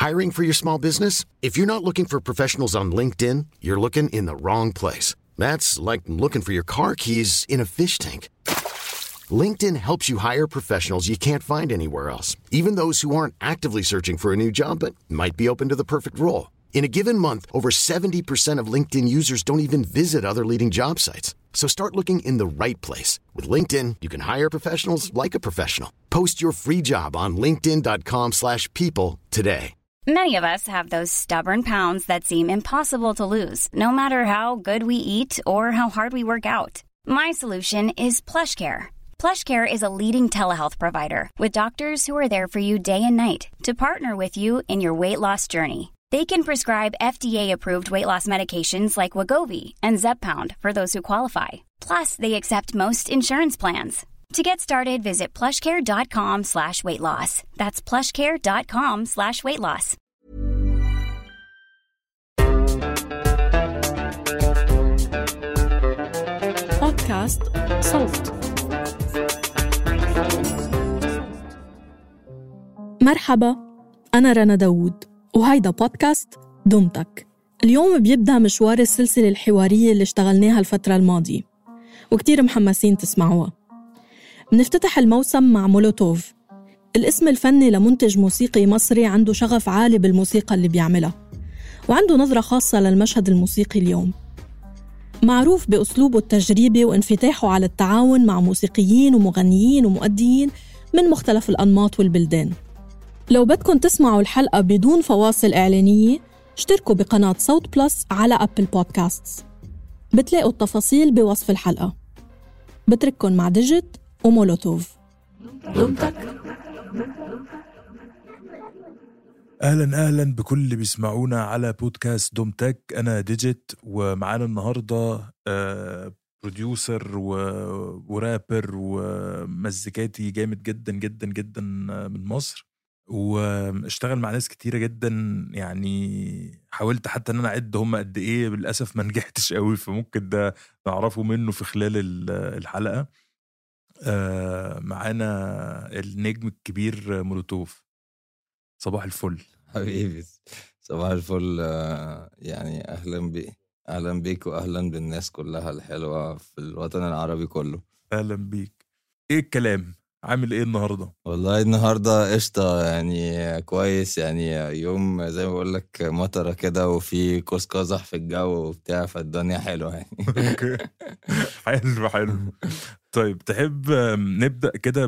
Hiring for your small business? If you're not looking for professionals on LinkedIn, you're looking in the wrong place. That's like looking for your car keys in a fish tank. LinkedIn helps you hire professionals you can't find anywhere else, even those who aren't actively searching for a new job but might be open to the perfect role. In a given month, over 70% of LinkedIn users don't even visit other leading job sites. So start looking in the right place. With LinkedIn, you can hire professionals like a professional. Post your free job on linkedin.com slash people today. Many of us have those stubborn pounds that seem impossible to lose, no matter how good we eat or how hard we work out. My solution is PlushCare. PlushCare is a leading telehealth provider with doctors who are there for you day and night to partner with you in your weight loss journey. They can prescribe FDA-approved weight loss medications like Wagovi and Zepbound for those who qualify. Plus, they accept most insurance plans. To get started, visit plushcare.com slash weight loss. That's plushcare.com slash weight loss. بودكاست صوت مرحبا أنا رنا داوود وهيدا بودكاست دمتك اليوم بيبدأ مشوار السلسلة الحوارية اللي اشتغلناها الفترة الماضية وكتير محمسين تسمعوها بنفتتح الموسم مع مولوتوف الاسم الفني لمنتج موسيقي مصري عنده شغف عالي بالموسيقى اللي بيعملها وعنده نظرة خاصة للمشهد الموسيقي اليوم معروف بأسلوبه التجريبي وانفتاحه على التعاون مع موسيقيين ومغنيين ومؤديين من مختلف الأنماط والبلدان لو بدكم تسمعوا الحلقة بدون فواصل إعلانية اشتركوا بقناة صوت بلس على أبل بودكاستس بتلاقوا التفاصيل بوصف الحلقة بترككم مع ديجيت ومولوتوف اهلا اهلا بكل اللي بيسمعونا على بودكاست دومتك انا ديجيت ومعانا النهارده آه، بروديوسر و- ورابر ومزيكاتي جامد جدا جدا جدا آه، من مصر واشتغل مع ناس كتيره جدا يعني حاولت حتى ان انا اعد هم قد ايه للاسف ما نجحتش قوي فممكن ده نعرفه منه في خلال ال- الحلقه آه، معانا النجم الكبير مولوتوف صباح الفل حبيبي صباح الفل آه، يعني اهلا بي اهلا بيك واهلا بالناس كلها الحلوه في الوطن العربي كله اهلا بيك ايه الكلام عامل ايه النهارده والله النهارده قشطه يعني كويس يعني يوم زي ما بقول لك مطره كده وفي قوس قزح في الجو وبتاع فالدنيا حلوه يعني اوكي حلو حلو طيب تحب آم، نبدا كده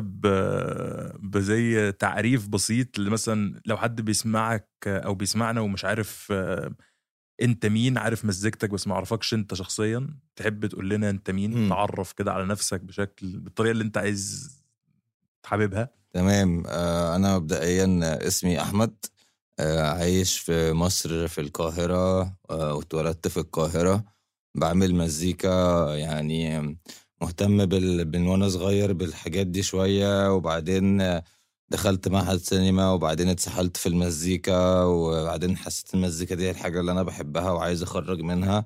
ب- بزي تعريف بسيط مثلا لو حد بيسمعك او بيسمعنا ومش عارف آه، انت مين عارف مزيكتك بس ما عرفكش انت شخصيا تحب تقول لنا انت مين مم. تعرف كده على نفسك بشكل بالطريقه اللي انت عايز حاببها تمام آه، انا مبدئيا اسمي احمد آه، عايش في مصر في القاهره آه، واتولدت في القاهره بعمل مزيكا يعني مهتم بال... من وانا صغير بالحاجات دي شويه وبعدين آه، دخلت معهد سينما وبعدين اتسحلت في المزيكا وبعدين حسيت المزيكا دي هي الحاجه اللي انا بحبها وعايز اخرج منها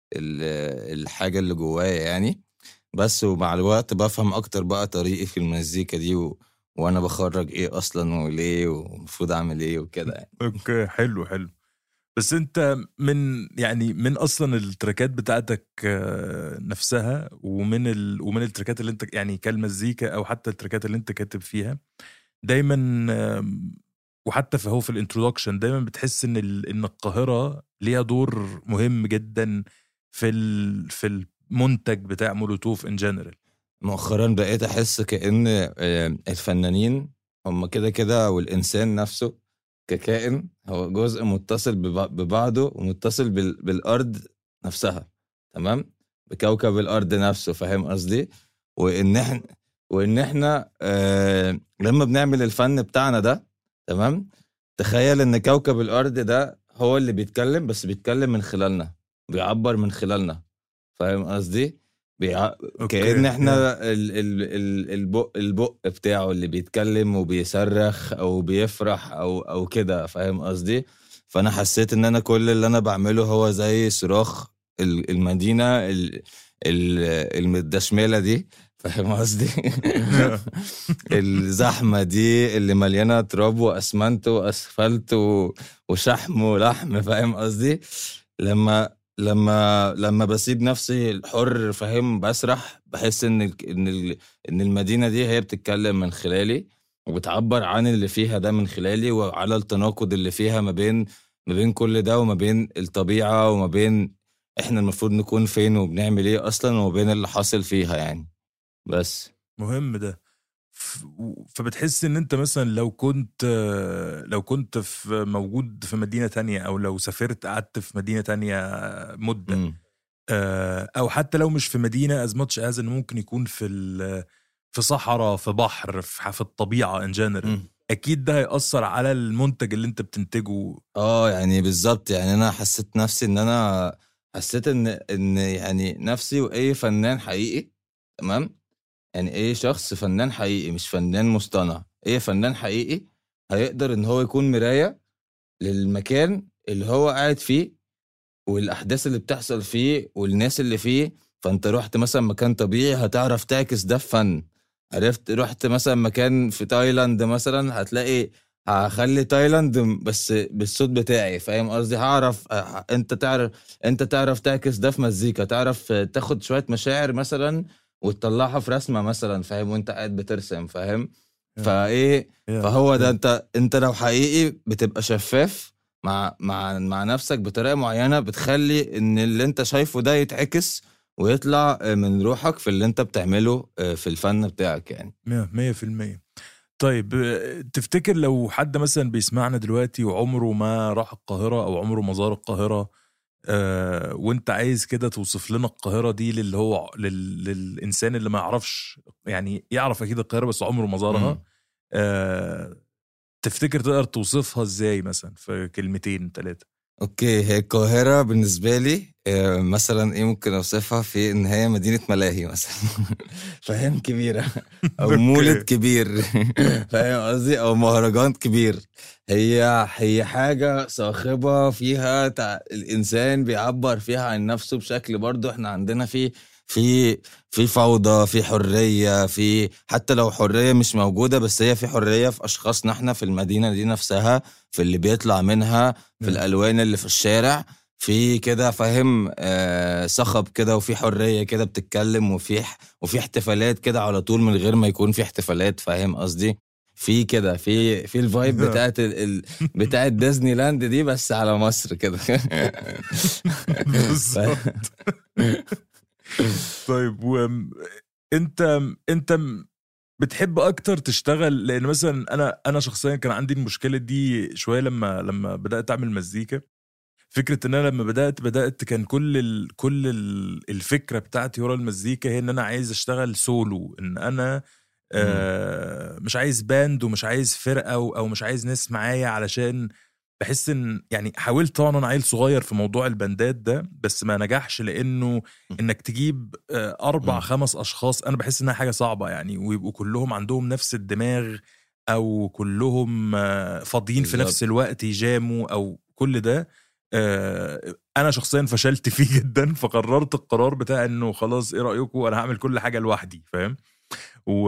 ال- الحاجه اللي جوايا يعني بس ومع الوقت بفهم اكتر بقى طريقي في المزيكا دي و... وانا بخرج ايه اصلا وليه ومفروض اعمل ايه وكده يعني. اوكي حلو حلو بس انت من يعني من اصلا التراكات بتاعتك آه، نفسها ومن ال ومن التراكات اللي انت يعني كالمزيكا او حتى التراكات اللي انت كاتب فيها دايما آم، وحتى في هو في الانترودكشن دايما بتحس ان ال ان القاهره ليها دور مهم جدا في ال في المنتج بتاع مولوتوف ان جنرال مؤخرا بقيت احس كأن آه، الفنانين هم كده كده والانسان نفسه ككائن هو جزء متصل ببع- ببعضه ومتصل بال... بالارض نفسها تمام بكوكب الارض نفسه فاهم قصدي وان احنا وان احنا آه لما بنعمل الفن بتاعنا ده تمام تخيل ان كوكب الارض ده هو اللي بيتكلم بس بيتكلم من خلالنا بيعبر من خلالنا فاهم قصدي بيع... أوكي. كأن احنا ال... ال... ال... البق البق بتاعه اللي بيتكلم وبيصرخ او بيفرح او او كده فاهم قصدي فانا حسيت ان انا كل اللي انا بعمله هو زي صراخ ال- المدينه ال... ال... المدشمله دي فاهم قصدي الزحمه دي اللي مليانه تراب واسمنت واسفلت و- وشحم ولحم فاهم قصدي لما لما لما بسيب نفسي الحر فاهم بسرح بحس ان ال- ان ال- ان المدينه دي هي بتتكلم من خلالي وبتعبر عن اللي فيها ده من خلالي وعلى التناقض اللي فيها ما بين ما بين كل ده وما بين الطبيعه وما بين احنا المفروض نكون فين وبنعمل ايه اصلا وما بين اللي حاصل فيها يعني بس مهم ده ف- و- فبتحس ان انت مثلا لو كنت لو كنت في موجود في مدينة تانية او لو سافرت قعدت في مدينة تانية مدة مم. آه، او حتى لو مش في مدينة as much as انه ممكن يكون في ال- في صحراء في بحر في ح- في الطبيعة ان جنرال مم. اكيد ده هيأثر على المنتج اللي انت بتنتجه اه يعني بالظبط يعني انا حسيت نفسي ان انا حسيت ان ان يعني نفسي واي فنان حقيقي تمام يعني اي شخص فنان حقيقي مش فنان مصطنع اي فنان حقيقي هيقدر ان هو يكون مراية للمكان اللي هو قاعد فيه والاحداث اللي بتحصل فيه والناس اللي فيه فانت رحت مثلا مكان طبيعي هتعرف تعكس ده في فن عرفت رحت مثلا مكان في تايلاند مثلا هتلاقي هخلي تايلاند بس بالصوت بتاعي فاهم قصدي هعرف ه- انت تعرف انت تعرف تعكس ده في مزيكا تعرف تاخد شويه مشاعر مثلا وتطلعها في رسمه مثلا فاهم وانت قاعد بترسم فاهم فايه فهو ده انت انت لو حقيقي بتبقى شفاف مع مع مع نفسك بطريقه معينه بتخلي ان اللي انت شايفه ده يتعكس ويطلع من روحك في اللي انت بتعمله في الفن بتاعك يعني مية مية في المية طيب آه، تفتكر لو حد مثلا بيسمعنا دلوقتي وعمره ما راح القاهرة أو عمره ما زار القاهرة آه وانت عايز كده توصف لنا القاهرة دي للي هو لل... للإنسان اللي ما يعرفش يعني يعرف أكيد القاهرة بس عمره ما زارها مم. آه تفتكر تقدر توصفها ازاي مثلا في كلمتين ثلاثة اوكي هي القاهرة بالنسبة لي آه، مثلا ايه ممكن اوصفها في ان هي مدينة ملاهي مثلا فاهم كبيرة او أوكي. مولد كبير فاهم قصدي او مهرجان كبير هي هي حاجة صاخبة فيها تع... الانسان بيعبر فيها عن نفسه بشكل برضو احنا عندنا في في في فوضى في حرية في حتى لو حرية مش موجودة بس هي في حرية في أشخاصنا احنا في المدينة دي نفسها في اللي بيطلع منها في نعم. الألوان اللي في الشارع في كده فاهم آه صخب كده وفي حرية كده بتتكلم وفي وفي احتفالات كده على طول من غير ما يكون في احتفالات فاهم قصدي في كده في في الفايب نعم. بتاعت ال... ال... بتاعت ديزني لاند دي بس على مصر كده بالظبط. طيب وانت انت بتحب اكتر تشتغل لان مثلا انا انا شخصيا كان عندي المشكله دي شويه لما لما بدات اعمل مزيكا فكره ان انا لما بدات بدات كان كل ال كل ال الفكره بتاعتي ورا المزيكا هي ان انا عايز اشتغل سولو ان انا آه مش عايز باند ومش عايز فرقه او أو مش عايز ناس معايا علشان بحس ان يعني حاولت طبعا انا عيل صغير في موضوع البندات ده بس ما نجحش لانه انك تجيب آه، اربع مم. خمس اشخاص انا بحس انها حاجه صعبه يعني ويبقوا كلهم عندهم نفس الدماغ او كلهم آه، فاضيين في بالظبط. نفس الوقت يجاموا او كل ده آه، انا شخصيا فشلت فيه جدا فقررت القرار بتاع انه خلاص ايه رايكم انا هعمل كل حاجه لوحدي فاهم و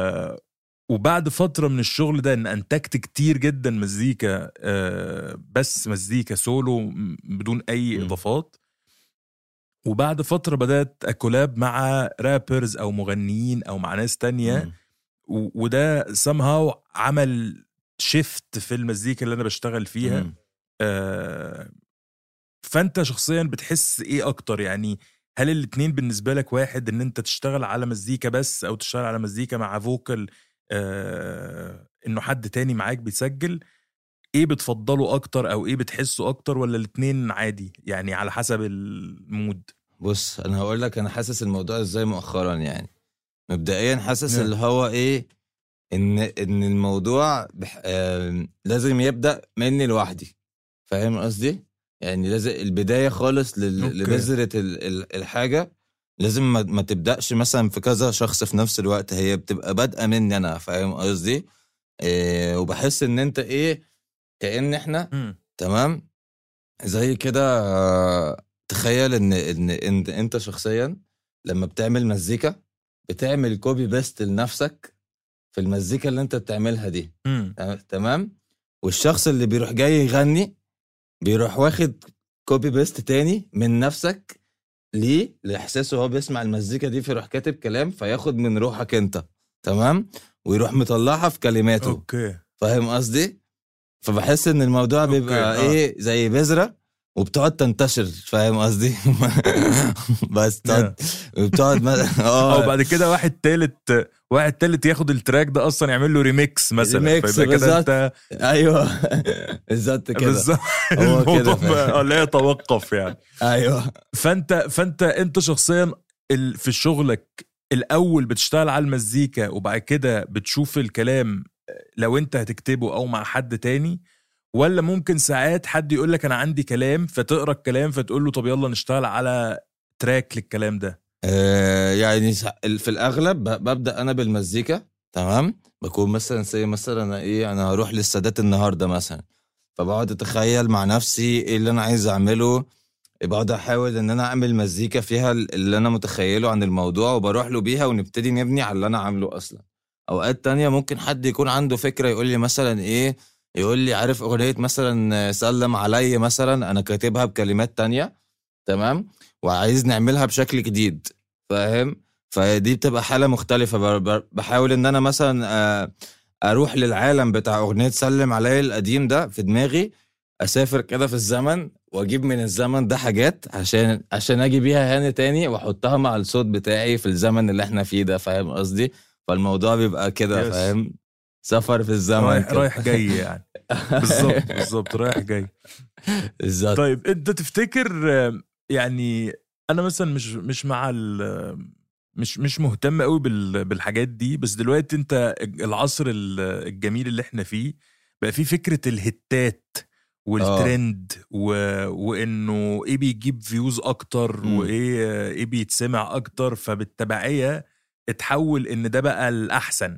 وبعد فتره من الشغل ده ان انتجت كتير جدا مزيكا آه، بس مزيكا سولو م- بدون اي مم. اضافات وبعد فتره بدات اكولاب مع رابرز او مغنيين او مع ناس تانية مم. و- وده somehow عمل شيفت في المزيكا اللي انا بشتغل فيها مم. آه، فانت شخصيا بتحس ايه اكتر يعني هل الاتنين بالنسبه لك واحد ان انت تشتغل على مزيكا بس او تشتغل على مزيكا مع فوكال آه انه حد تاني معاك بيسجل ايه بتفضله اكتر او ايه بتحسه اكتر ولا الاتنين عادي يعني على حسب المود بص انا هقول لك انا حاسس الموضوع ازاي مؤخرا يعني مبدئيا حاسس نعم. اللي هو ايه ان ان الموضوع بح... آم، لازم يبدا مني لوحدي فاهم قصدي يعني لازم البدايه خالص لل... أوكي. لبذره ال... ال... الحاجه لازم ما... ما تبداش مثلا في كذا شخص في نفس الوقت هي بتبقى بادئه مني انا فاهم قصدي إيه وبحس ان انت ايه كأن احنا مم. تمام زي كده آه، تخيل ان ان ان انت شخصيا لما بتعمل مزيكا بتعمل كوبي بيست لنفسك في المزيكا اللي انت بتعملها دي مم. تمام والشخص اللي بيروح جاي يغني بيروح واخد كوبي بيست تاني من نفسك ليه لاحساسه وهو بيسمع المزيكا دي فيروح كاتب كلام فياخد من روحك انت تمام ويروح مطلعها في كلماته اوكي فاهم قصدي فبحس ان الموضوع أوكي، بيبقى آه. ايه زي بذره وبتقعد تنتشر فاهم قصدي بس تقعد بتقعد مثلا او اه بعد كده واحد تالت واحد تالت ياخد التراك ده اصلا يعمل له ريميكس مثلا ريميكس فيبقى كده بالظبط. انت ايوه بالظبط كده بالظبط هو كده الموضوع فعلا. بقى- آه، لا يتوقف يعني ايوه فانت فانت انت شخصيا ال- في شغلك الاول بتشتغل على المزيكا وبعد كده بتشوف الكلام لو انت هتكتبه او مع حد تاني ولا ممكن ساعات حد يقول لك انا عندي كلام فتقرا الكلام فتقول له طب يلا نشتغل على تراك للكلام ده آه، يعني سا- في الاغلب ب- ببدا انا بالمزيكا تمام بكون مثلا زي مثلا انا ايه انا هروح للسادات النهارده مثلا فبقعد اتخيل مع نفسي ايه اللي انا عايز اعمله بقعد احاول ان انا اعمل مزيكا فيها ال- اللي انا متخيله عن الموضوع وبروح له بيها ونبتدي نبني على اللي انا عامله اصلا اوقات تانية ممكن حد يكون عنده فكره يقول لي مثلا ايه يقول لي عارف اغنيه مثلا سلم علي مثلا انا كاتبها بكلمات تانية تمام وعايز نعملها بشكل جديد فاهم فدي بتبقى حاله مختلفه ب- ب- بحاول ان انا مثلا آه، اروح للعالم بتاع اغنيه سلم عليا القديم ده في دماغي اسافر كده في الزمن واجيب من الزمن ده حاجات عشان عشان اجي بيها هنا تاني واحطها مع الصوت بتاعي في الزمن اللي احنا فيه ده فاهم قصدي فالموضوع بيبقى كده Yes. فاهم سفر في الزمن رايح كده. رايح جاي يعني بالظبط بالظبط رايح جاي بالظبط طيب انت تفتكر آه، يعني انا مثلا مش مش مع ال مش مش مهتم قوي بال- بالحاجات دي بس دلوقتي انت العصر ال- الجميل اللي احنا فيه بقى فيه فكره الهتات والترند و... وانه ايه بيجيب فيوز اكتر مم. وايه ايه بيتسمع اكتر فبالتبعيه اتحول ان ده بقى الاحسن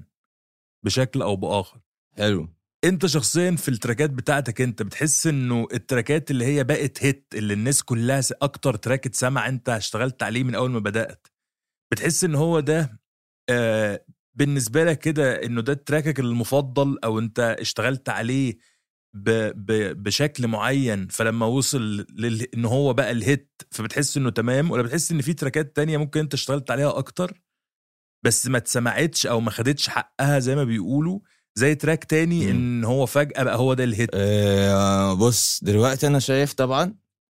بشكل او باخر حلو انت شخصيا في التراكات بتاعتك انت بتحس انه التراكات اللي هي بقت هيت اللي الناس كلها س- اكتر تراك اتسمع انت اشتغلت عليه من اول ما بدأت بتحس ان هو ده آه بالنسبة لك كده انه ده تراكك المفضل او انت اشتغلت عليه ب ب بشكل معين فلما وصل لل... ان هو بقى الهيت فبتحس انه تمام ولا بتحس ان في تراكات تانية ممكن انت اشتغلت عليها اكتر بس ما اتسمعتش او ما خدتش حقها زي ما بيقولوا زي تراك تاني مم. ان هو فجأة بقى هو ده الهيت آه، بص دلوقتي انا شايف طبعا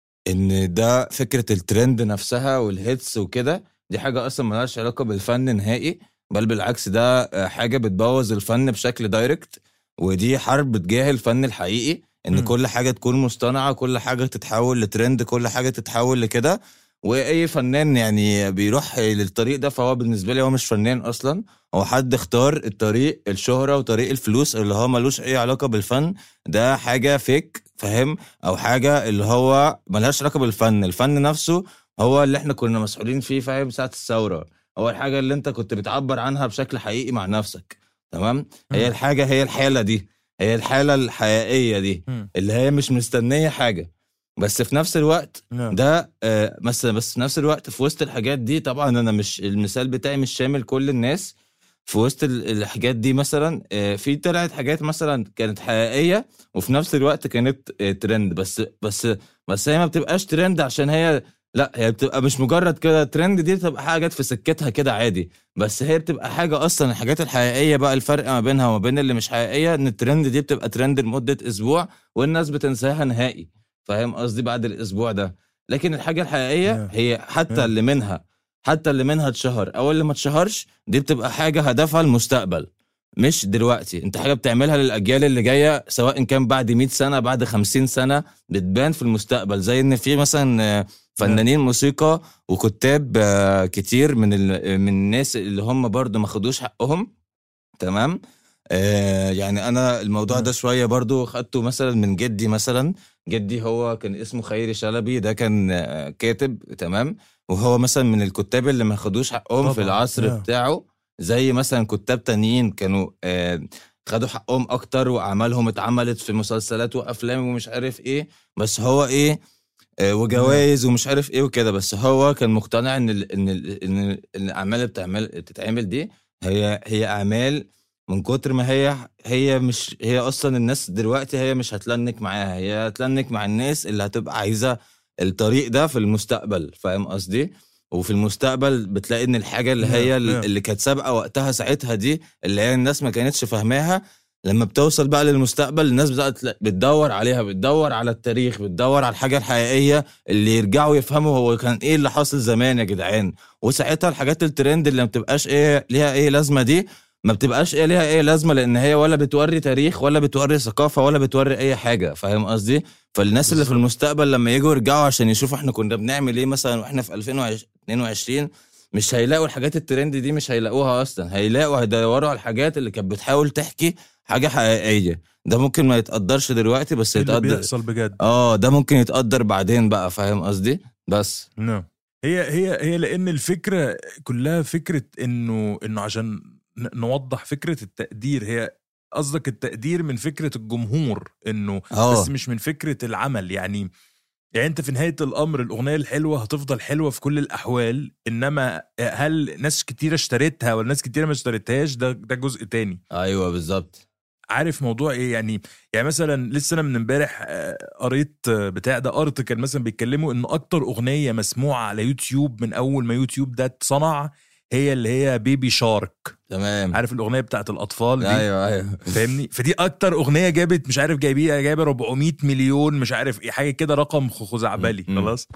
ان ده فكره الترند نفسها والهيتس وكده دي حاجه اصلا ملهاش علاقه بالفن نهائي بل بالعكس ده آه، حاجه بتبوظ الفن بشكل دايركت ودي حرب تجاه الفن الحقيقي ان مم. كل حاجه تكون مصطنعه كل حاجه تتحول لترند كل حاجه تتحول لكده واي فنان يعني بيروح للطريق ده فهو بالنسبه لي هو مش فنان اصلا هو حد اختار الطريق الشهرة وطريق الفلوس اللي هو ملوش اي علاقة بالفن ده حاجة فيك فاهم او حاجة اللي هو ملهاش علاقة بالفن الفن نفسه هو اللي احنا كنا مسؤولين فيه فاهم ساعة الثورة هو الحاجة اللي انت كنت بتعبر عنها بشكل حقيقي مع نفسك تمام هي مم. الحاجة هي الحالة دي هي الحالة الحقيقية دي مم. اللي هي مش مستنية حاجة بس في نفس الوقت نعم. ده آه، بس بس في نفس الوقت في وسط الحاجات دي طبعا انا مش المثال بتاعي مش شامل كل الناس في وسط ال- الحاجات دي مثلا آه، في طلعت حاجات مثلا كانت حقيقيه وفي نفس الوقت كانت آه، ترند بس بس بس هي ما بتبقاش ترند عشان هي لا هي بتبقى مش مجرد كده ترند دي بتبقى حاجات في سكتها كده عادي بس هي بتبقى حاجه اصلا الحاجات الحقيقيه بقى الفرق ما بينها وما بين اللي مش حقيقيه ان الترند دي بتبقى ترند لمده اسبوع والناس بتنساها نهائي فاهم قصدي بعد الاسبوع ده لكن الحاجه الحقيقيه Yeah. هي حتى Yeah. اللي منها حتى اللي منها اتشهر او اللي ما اتشهرش دي بتبقى حاجه هدفها المستقبل مش دلوقتي انت حاجه بتعملها للاجيال اللي جايه سواء كان بعد 100 سنه بعد 50 سنه بتبان في المستقبل زي ان في مثلا آه، فنانين موسيقى وكتاب آه، كتير من ال- من الناس اللي هم برضو ما خدوش حقهم تمام آه يعني انا الموضوع ده شويه برضو خدته مثلا من جدي مثلا جدي هو كان اسمه خيري شلبي ده كان آه، كاتب تمام وهو مثلا من الكتاب اللي ما خدوش حقهم في طبعاً، العصر آه. بتاعه زي مثلا كتاب تانيين كانوا آه خدوا حقهم اكتر واعمالهم اتعملت في مسلسلات وافلام ومش عارف ايه بس هو ايه آه، وجوائز ومش عارف ايه وكده بس هو كان مقتنع ان ال ان ال ان ال- الاعمال اللي بتعمل بتتعمل دي هي هي اعمال من كتر ما هي هي مش هي اصلا الناس دلوقتي هي مش هتلنك معاها هي هتلنك مع الناس اللي هتبقى عايزه الطريق ده في المستقبل فاهم قصدي وفي المستقبل بتلاقي ان الحاجه اللي هي نعم، نعم. اللي كانت سابقه وقتها ساعتها دي اللي هي الناس ما كانتش فاهماها لما بتوصل بقى للمستقبل الناس بقت بتدور عليها بتدور على التاريخ بتدور على الحاجه الحقيقيه اللي يرجعوا يفهموا هو كان ايه اللي حاصل زمان يا جدعان وساعتها الحاجات الترند اللي ما بتبقاش ايه ليها ايه لازمه دي ما بتبقاش ايه ليها ايه لازمه لان هي ولا بتوري تاريخ ولا بتوري ثقافه ولا بتوري اي حاجه فاهم قصدي فالناس اللي في بالظبط. المستقبل لما يجوا يرجعوا عشان يشوفوا احنا كنا بنعمل ايه مثلا واحنا في 2022 مش هيلاقوا الحاجات الترند دي مش هيلاقوها اصلا هيلاقوا هيدوروا على الحاجات اللي كانت بتحاول تحكي حاجه حقيقيه ده ممكن ما يتقدرش دلوقتي بس إيه اللي يتقدر بيحصل بجد اه ده ممكن يتقدر بعدين بقى فاهم قصدي بس نعم هي هي هي لان الفكره كلها فكره انه انه عشان ن- نوضح فكره التقدير هي قصدك التقدير من فكره الجمهور انه اه بس مش من فكره العمل يعني يعني انت في نهايه الامر الاغنيه الحلوه هتفضل حلوه في كل الاحوال انما هل ناس كتيره اشتريتها ولا ناس كتيره ما اشتريتهاش ده ده جزء تاني ايوه بالظبط عارف موضوع ايه يعني يعني مثلا لسه انا من امبارح آه، قريت آه، بتاع ده ارتكل مثلا بيتكلموا ان اكتر اغنيه مسموعه على يوتيوب من اول ما يوتيوب ده اتصنع هي اللي هي بيبي شارك تمام عارف الاغنيه بتاعت الاطفال دي ايوه ايوه فاهمني فدي اكتر اغنيه جابت مش عارف جايبيها جايبه 400 مليون مش عارف ايه حاجه كده رقم خزعبلي مم. خلاص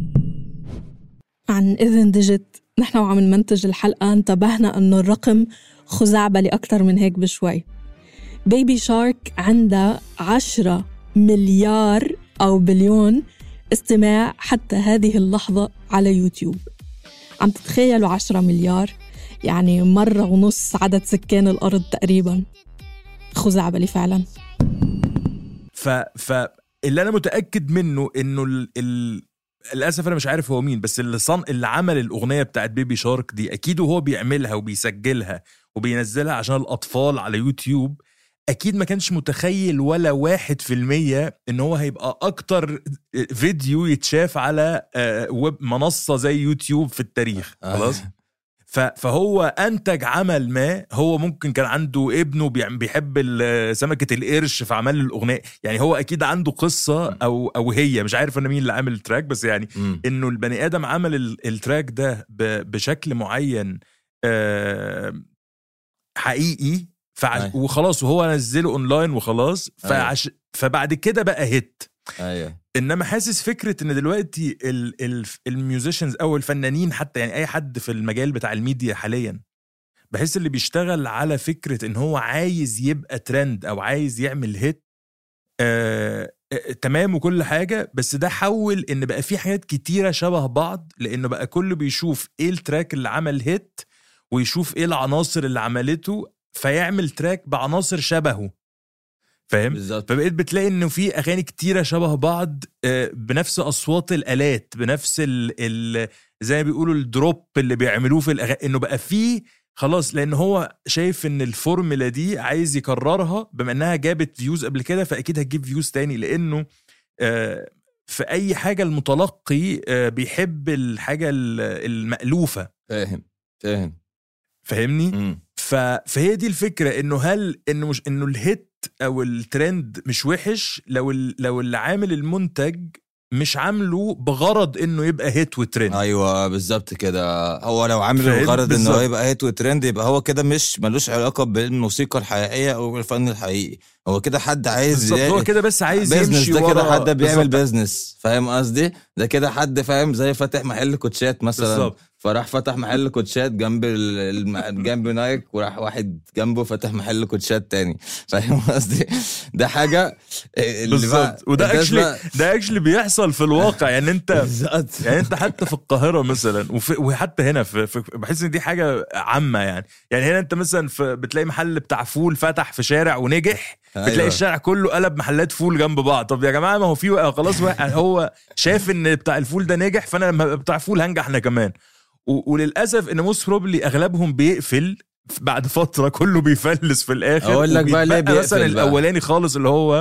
عن إذن ديجيت نحن وعم نمنتج الحلقة انتبهنا أنه الرقم خزعبلي أكتر من هيك بشوي بيبي شارك عندها عشرة مليار أو بليون استماع حتى هذه اللحظة على يوتيوب عم تتخيلوا عشرة مليار يعني مرة ونص عدد سكان الأرض تقريبا خزعبلي فعلا ف ف اللي انا متاكد منه انه ال... ال... للاسف انا مش عارف هو مين بس اللي صن... اللي عمل الاغنيه بتاعت بيبي شارك دي اكيد وهو بيعملها وبيسجلها وبينزلها عشان الاطفال على يوتيوب اكيد ما كانش متخيل ولا واحد في المية ان هو هيبقى اكتر فيديو يتشاف على آه، ويب منصة زي يوتيوب في التاريخ خلاص ف- فهو انتج عمل ما هو ممكن كان عنده ابنه بيعم- بيحب ال- سمكه القرش فعمل له الاغنيه يعني هو اكيد عنده قصه او او هي مش عارف انا مين اللي عامل التراك بس يعني مم. انه البني ادم عمل ال- التراك ده ب- بشكل معين آه، حقيقي فعش أيوة. وخلاص وهو نزله اونلاين وخلاص فعش فبعد كده بقى هيت ايوه انما حاسس فكره ان دلوقتي ال- ال- الميوزيشنز او الفنانين حتى يعني اي حد في المجال بتاع الميديا حاليا بحس اللي بيشتغل على فكره ان هو عايز يبقى ترند او عايز يعمل هيت آه آه، تمام وكل حاجه بس ده حول ان بقى في حاجات كتيره شبه بعض لانه بقى كله بيشوف ايه التراك اللي عمل هيت ويشوف ايه العناصر اللي عملته فيعمل تراك بعناصر شبهه فاهم بالظبط فبقيت بتلاقي انه في اغاني كتيره شبه بعض آه، بنفس اصوات الالات بنفس ال ال زي ما بيقولوا الدروب اللي بيعملوه في الاغاني انه بقى فيه خلاص لان هو شايف ان الفورمولا دي عايز يكررها بما انها جابت فيوز قبل كده فاكيد هتجيب فيوز تاني لانه آه، في اي حاجه المتلقي آه، بيحب الحاجه ال- المألوفه فاهم فاهم فاهمني مم. ف... فهي دي الفكره انه هل انه مش انه الهيت او الترند مش وحش لو ال... لو اللي عامل المنتج مش عامله بغرض انه يبقى هيت وترند ايوه بالظبط كده هو لو عامل فاهم؟ الغرض انه بالظبط. يبقى هيت وترند يبقى هو كده مش ملوش علاقه بالموسيقى الحقيقيه او بالفن الحقيقي هو كده حد عايز بالظبط هو كده بس عايز بيزنس يمشي ده كده ورا- حد بيعمل بالظبط. بيزنس فاهم قصدي ده كده حد فاهم زي فاتح محل كوتشات مثلا بالظبط فراح فتح محل كوتشات جنب ال- الم- جنب نايك وراح واحد جنبه فتح محل كوتشات تاني فاهم قصدي ده حاجه اللي بقى- بالظبط وده الناس اكشلي بقى- ده اكشلي بيحصل في الواقع يعني انت بالظبط يعني انت حتى في القاهره مثلا وفي وحتى هنا في, في بحس ان دي حاجه عامه يعني يعني هنا انت مثلا في بتلاقي محل بتاع فول فتح في شارع ونجح بتلاقي أيوة. الشارع كله قلب محلات فول جنب بعض طب يا جماعه ما هو في خلاص واحد هو شاف ان بتاع الفول ده نجح فانا لما ابقى بتاع فول هنجح انا كمان و- وللاسف ان موست بروبلي اغلبهم بيقفل بعد فتره كله بيفلس في الاخر أقول لك بقى ليه وبيتبقى مثلا بيقفل بقى. الاولاني خالص اللي هو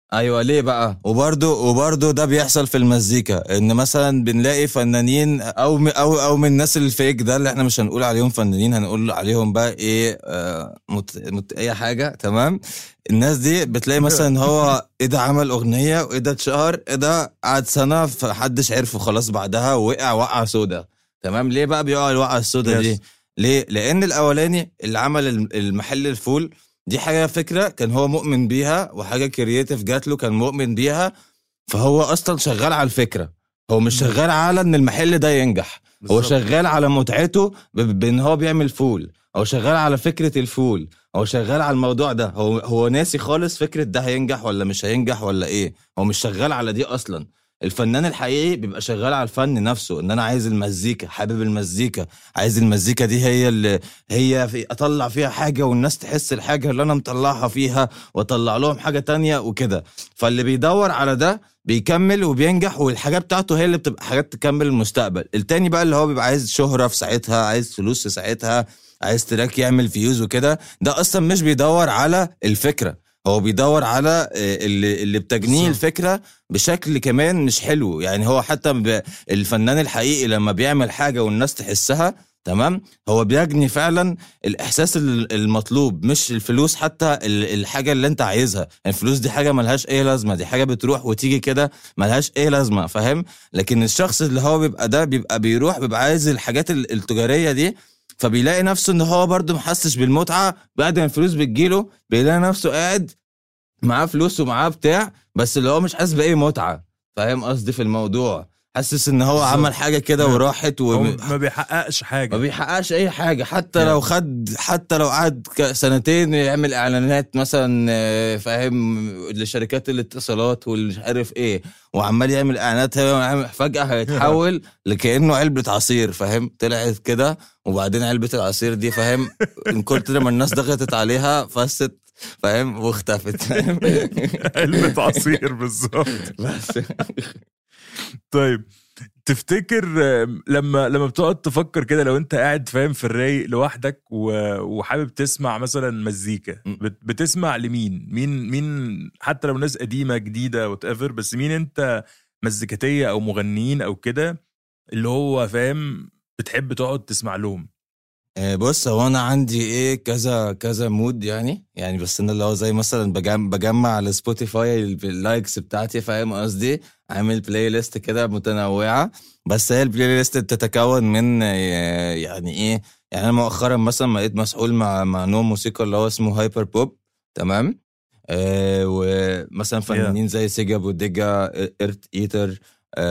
ايوه ليه بقى وبرده وبرده ده بيحصل في المزيكا ان مثلا بنلاقي فنانين او م- او او من الناس الفيك ده اللي احنا مش هنقول عليهم فنانين هنقول عليهم بقى ايه آه مت... مت... اي حاجه تمام الناس دي بتلاقي مثلا هو ايه ده عمل اغنيه وايه ده اتشهر ايه ده قعد سنه فحدش عرفه خلاص بعدها وقع وقعه سودا تمام ليه بقى بيقع الوقعه السودا Yes. دي ليه لان الاولاني اللي عمل الم- المحل الفول دي حاجه فكره كان هو مؤمن بيها وحاجه كرييتيف جات له كان مؤمن بيها فهو اصلا شغال على الفكره هو مش شغال على ان المحل ده ينجح هو بالظبط. شغال على متعته ب- بان هو بيعمل فول هو شغال على فكره الفول هو شغال على الموضوع ده هو هو ناسي خالص فكره ده هينجح ولا مش هينجح ولا ايه هو مش شغال على دي اصلا الفنان الحقيقي بيبقى شغال على الفن نفسه ان انا عايز المزيكا حابب المزيكا عايز المزيكا دي هي اللي هي في اطلع فيها حاجه والناس تحس الحاجه اللي انا مطلعها فيها واطلع لهم حاجه تانية وكده فاللي بيدور على ده بيكمل وبينجح والحاجه بتاعته هي اللي بتبقى حاجات تكمل المستقبل التاني بقى اللي هو بيبقى عايز شهره في ساعتها عايز فلوس في ساعتها عايز تراك يعمل فيوز وكده ده اصلا مش بيدور على الفكره هو بيدور على آه، اللي اللي بتجنيه بالظبط. الفكره بشكل كمان مش حلو يعني هو حتى ب- الفنان الحقيقي لما بيعمل حاجه والناس تحسها تمام هو بيجني فعلا الاحساس ال- المطلوب مش الفلوس حتى ال- الحاجه اللي انت عايزها الفلوس دي حاجه ملهاش اي لازمه دي حاجه بتروح وتيجي كده ملهاش اي لازمه فاهم لكن الشخص اللي هو بيبقى ده بيبقى بيروح بيبقى عايز الحاجات ال- التجاريه دي فبيلاقي نفسه ان هو برضه محسش بالمتعه بعد ما الفلوس بتجيله بيلاقي نفسه قاعد معاه فلوس ومعاه بتاع بس اللي هو مش حاسس باي متعه فاهم قصدي في الموضوع حاسس ان هو بالظبط. عمل حاجه كده نعم. وراحت هو و... ما بيحققش حاجه ما بيحققش اي حاجه حتى يعني. لو خد حتى لو قعد ك- سنتين يعمل اعلانات مثلا آه، فاهم لشركات الاتصالات والمش عارف ايه وعمال يعمل اعلانات هو عامل- فجاه هيتحول لكانه علبه عصير فاهم طلعت كده وبعدين علبه العصير دي فاهم من كتر ما الناس ضغطت عليها فست فاهم واختفت فاهم علبة عصير بالظبط بس طيب تفتكر آم، لما لما بتقعد تفكر كده لو انت قاعد فاهم في الرايق لوحدك و- وحابب تسمع مثلا مزيكا م. بت- بتسمع لمين مين مين حتى لو ناس قديمه جديده وات ايفر بس مين انت مزيكاتيه او مغنيين او كده اللي هو فاهم بتحب تقعد تسمع لهم آه، بص هو انا عندي ايه كذا كذا مود يعني يعني بس انا اللي هو زي مثلا بجمع, بجمع على سبوتيفاي ال- اللايكس بتاعتي فاهم قصدي عامل بلاي ليست كده متنوعه بس هي البلاي ليست بتتكون من آه، يعني ايه يعني انا مؤخرا مثلا بقيت مسؤول مع مع نوع موسيقى اللي هو اسمه هايبر بوب تمام آه ومثلا فنانين زي سيجا بوديجا ايرت ايتر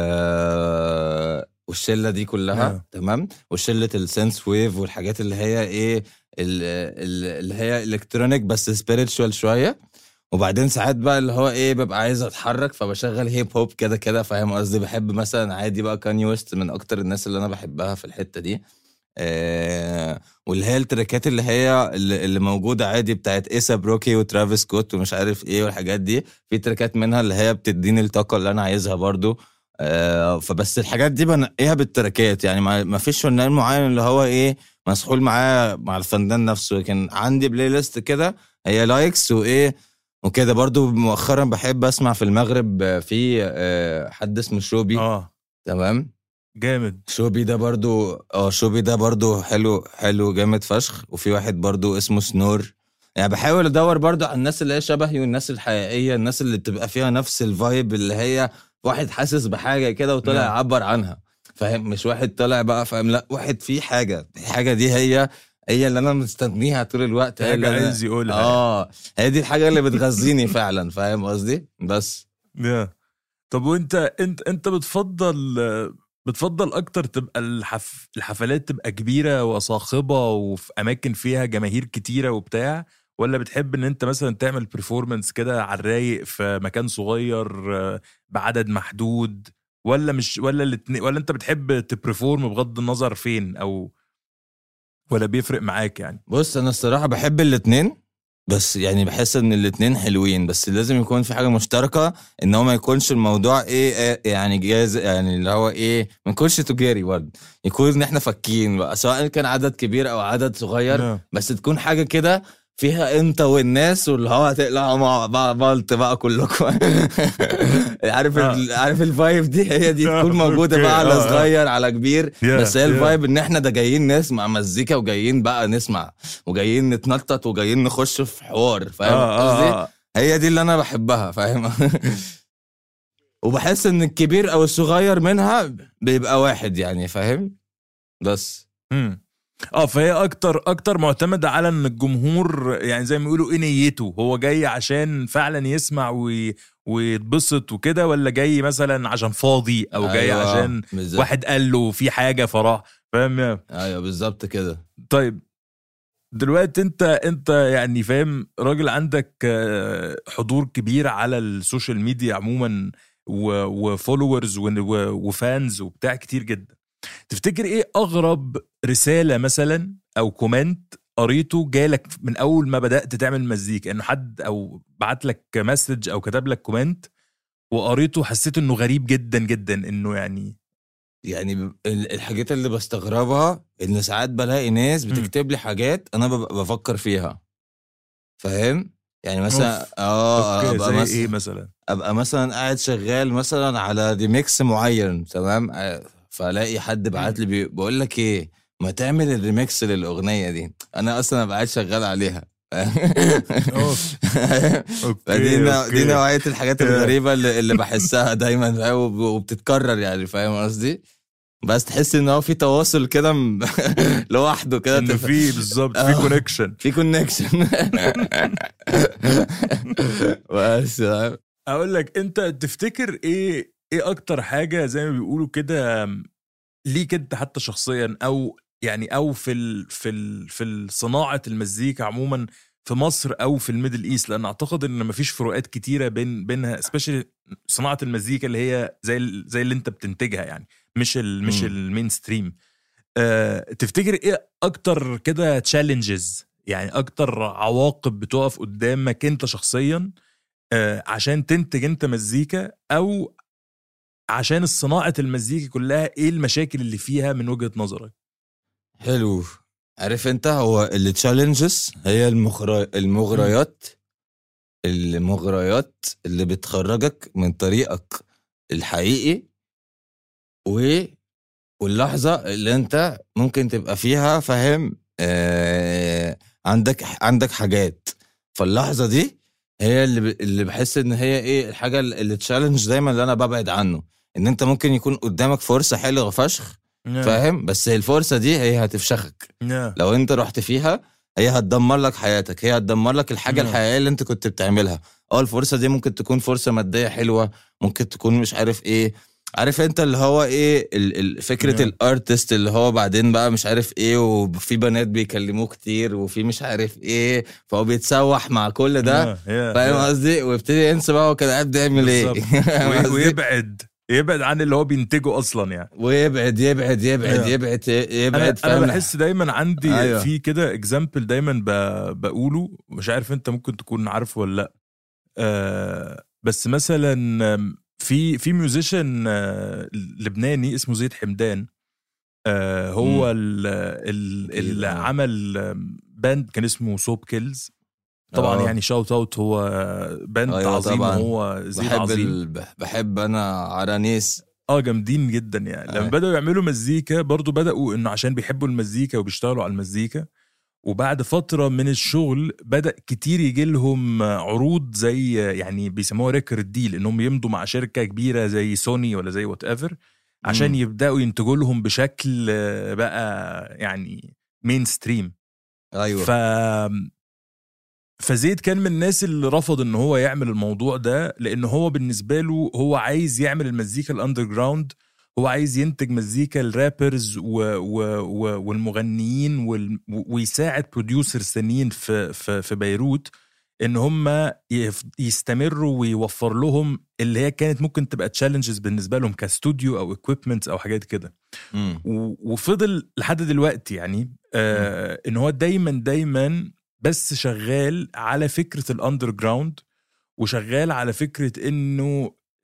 آه والشله دي كلها Yeah. تمام وشله السنس ويف والحاجات اللي هي ايه ال- ال- اللي هي الكترونيك بس سبيريتشوال شويه وبعدين ساعات بقى اللي هو ايه ببقى عايز اتحرك فبشغل هيب هوب كده كده فاهم قصدي بحب مثلا عادي بقى كاني ويست من اكتر الناس اللي انا بحبها في الحته دي آه واللي هي التراكات اللي هي اللي اللي موجوده عادي بتاعت ايسا بروكي وترافيس سكوت ومش عارف ايه والحاجات دي في تراكات منها اللي هي بتديني الطاقه اللي انا عايزها برضو آه فبس الحاجات دي بنقيها بالتراكات يعني ما ما فيش فنان معين اللي هو ايه مسحول معاه مع الفنان نفسه لكن عندي بلاي ليست كده هي لايكس وايه وكده برضو مؤخرا بحب اسمع في المغرب آه، في آه، حد اسمه شوبي اه تمام جامد شوبي ده برضو اه شوبي ده برضو حلو حلو جامد فشخ وفي واحد برضو اسمه سنور يعني بحاول ادور برضو على الناس اللي هي شبهي والناس الحقيقيه الناس اللي بتبقى فيها نفس الفايب اللي هي واحد حاسس بحاجه كده وطلع نعم. يعبر عنها فاهم مش واحد طلع بقى فاهم لا واحد فيه حاجه الحاجه دي هي هي اللي انا مستنيها طول الوقت هي حاجه اللي أنا- عايز يقولها اه هي دي الحاجه اللي بتغذيني فعلا فاهم قصدي بس يا. طب وانت انت انت بتفضل بتفضل اكتر تبقى الحف... الحفلات تبقى كبيره وصاخبه وفي اماكن فيها جماهير كتيره وبتاع ولا بتحب ان انت مثلا تعمل برفورمانس كده على الرايق في مكان صغير آه، بعدد محدود ولا مش ولا الاتنين ولا انت بتحب تبرفورم بغض النظر فين او ولا بيفرق معاك يعني بص انا الصراحه بحب الاتنين بس يعني بحس ان الاتنين حلوين بس لازم يكون في حاجه مشتركه ان هو ما يكونش الموضوع ايه, إيه يعني جاز يعني اللي هو ايه ما يكونش تجاري برضه يكون ان احنا فاكين بقى سواء كان عدد كبير او عدد صغير نعم. بس تكون حاجه كده فيها انت والناس واللي هو هتقلعوا مع بعض بلط بقى كلكم عارف آه. ال- عارف الفايب دي هي دي آه، تكون موجوده أوكي، بقى على آه، آه. صغير على كبير يا- بس هي يا. الفايب ان احنا ده جايين نسمع مزيكا وجايين بقى نسمع وجايين نتنطط وجايين نخش في حوار فاهم آه، قصدي؟ آه، آه. هي دي اللي انا بحبها فاهم وبحس ان الكبير او الصغير منها بيبقى واحد يعني فاهم بس مم. اه فهي اكتر اكتر معتمده على ان الجمهور يعني زي ما يقولوا ايه نيته هو جاي عشان فعلا يسمع وي... ويتبسط وكده ولا جاي مثلا عشان فاضي او جاي أيوة، عشان بالظبط. واحد قال له في حاجه فراح فاهم يا- ايوه بالظبط كده طيب دلوقتي انت انت يعني فاهم راجل عندك آه، حضور كبير على السوشيال ميديا عموما وفولورز وفانز وبتاع كتير جدا تفتكر ايه اغرب رساله مثلا او كومنت قريته جالك من اول ما بدات تعمل مزيكا انه حد او بعت لك مسج او كتب لك كومنت وقريته حسيت انه غريب جدا جدا انه يعني يعني ب- ال- الحاجات اللي بستغربها ان ساعات بلاقي ناس مم. بتكتب لي حاجات انا ببقى بفكر فيها فاهم يعني مثلا أوف. اه اوكي ابقى زي مثلا ايه مثلا ابقى مثلا قاعد شغال مثلا على ريميكس معين تمام آه، فالاقي حد بعت لي بي- بقول لك ايه ما تعمل الريميكس للاغنيه دي انا اصلا ابقى قاعد شغال عليها أوف. اوكي فدي نوع- أوكي. دي نوعيه الحاجات Yeah. الغريبه اللي, اللي بحسها دايما فاهم؟ وب- وبتتكرر يعني فاهم قصدي بس تحس ان هو في تواصل كده م- لوحده كده انه تف- في بالظبط في آه. كونكشن في كونكشن بس فاهم؟ اقول لك انت تفتكر ايه ايه اكتر حاجه زي ما بيقولوا كده ليك انت حتى شخصيا او يعني او في ال في ال في صناعه المزيكا عموما في مصر او في الميدل ايست لان اعتقد ان مفيش فروقات كتيره بين بينها سبيشالي صناعه المزيكا اللي هي زي ال- زي اللي انت بتنتجها يعني مش ال مش مم. المين ستريم أه تفتكر ايه اكتر كده تشالنجز يعني اكتر عواقب بتقف قدامك انت شخصيا آه، عشان تنتج انت مزيكا او عشان صناعه المزيكا كلها ايه المشاكل اللي فيها من وجهه نظرك حلو عارف انت هو التشالنجز هي المغري... المغريات المغريات اللي بتخرجك من طريقك الحقيقي و واللحظة اللي انت ممكن تبقى فيها فاهم آه عندك عندك حاجات فاللحظة دي هي اللي ب... اللي بحس ان هي ايه الحاجة اللي تشالنج دايما اللي انا ببعد عنه ان انت ممكن يكون قدامك فرصة حلوة فشخ فاهم بس الفرصة دي هي هتفشخك yeah. لو انت رحت فيها هي هتدمر لك حياتك هي هتدمر لك الحاجه نعم. الحقيقيه اللي انت كنت بتعملها اه الفرصه دي ممكن تكون فرصه ماديه حلوه ممكن تكون مش عارف ايه عارف انت اللي هو ايه ال- ال- فكره نعم. الارتست اللي هو بعدين بقى مش عارف ايه وفي بنات بيكلموه كتير وفي مش عارف ايه فهو بيتسوح مع كل ده Yeah, yeah, فاهم yeah. قصدي ويبتدي ينسى بقى هو كان قاعد بيعمل ايه بالظبط. فاهم وي- قصدي؟ ويبعد يبعد عن اللي هو بينتجه اصلا يعني ويبعد يبعد يبعد Yeah. يبعد انا, يبعد أنا فاهم بحس دايما عندي أيوة. أيوة. في كده اكزامبل دايما ب... بقوله مش عارف انت ممكن تكون عارفه ولا لا آه بس مثلا آم، في في ميوزيشن آه لبناني اسمه زيد حمدان آه هو مم. ال- ال- أكيد، اللي آه. عمل آم، باند كان اسمه صوب كيلز طبعا آه. يعني شاوت اوت هو باند أيوة عظيم طبعاً. وهو زيد بحب عظيم ال... بح- بحب انا عرانيس اه جامدين جدا يعني لما أي. بدأوا يعملوا مزيكا برضو بدأوا انه عشان بيحبوا المزيكا وبيشتغلوا على المزيكا وبعد فترة من الشغل بدأ كتير يجي لهم عروض زي يعني بيسموها ريكورد ديل انهم يمضوا مع شركة كبيرة زي سوني ولا زي وات ايفر عشان مم. يبدأوا ينتجوا لهم بشكل بقى يعني مين ستريم ايوه ف فزيد كان من الناس اللي رفض ان هو يعمل الموضوع ده لان هو بالنسبه له هو عايز يعمل المزيكا الاندر جراوند هو عايز ينتج مزيكا الرابرز و و و والمغنيين وال ويساعد بروديوسرز ثانيين في في في بيروت ان هم يف- يستمروا ويوفر لهم اللي هي كانت ممكن تبقى تشالنجز بالنسبه لهم كاستوديو او اكويبمنت او حاجات كده مم. و- وفضل لحد دلوقتي يعني آه ان هو دايما دايما بس شغال على فكره الاندر جراوند وشغال على فكره انه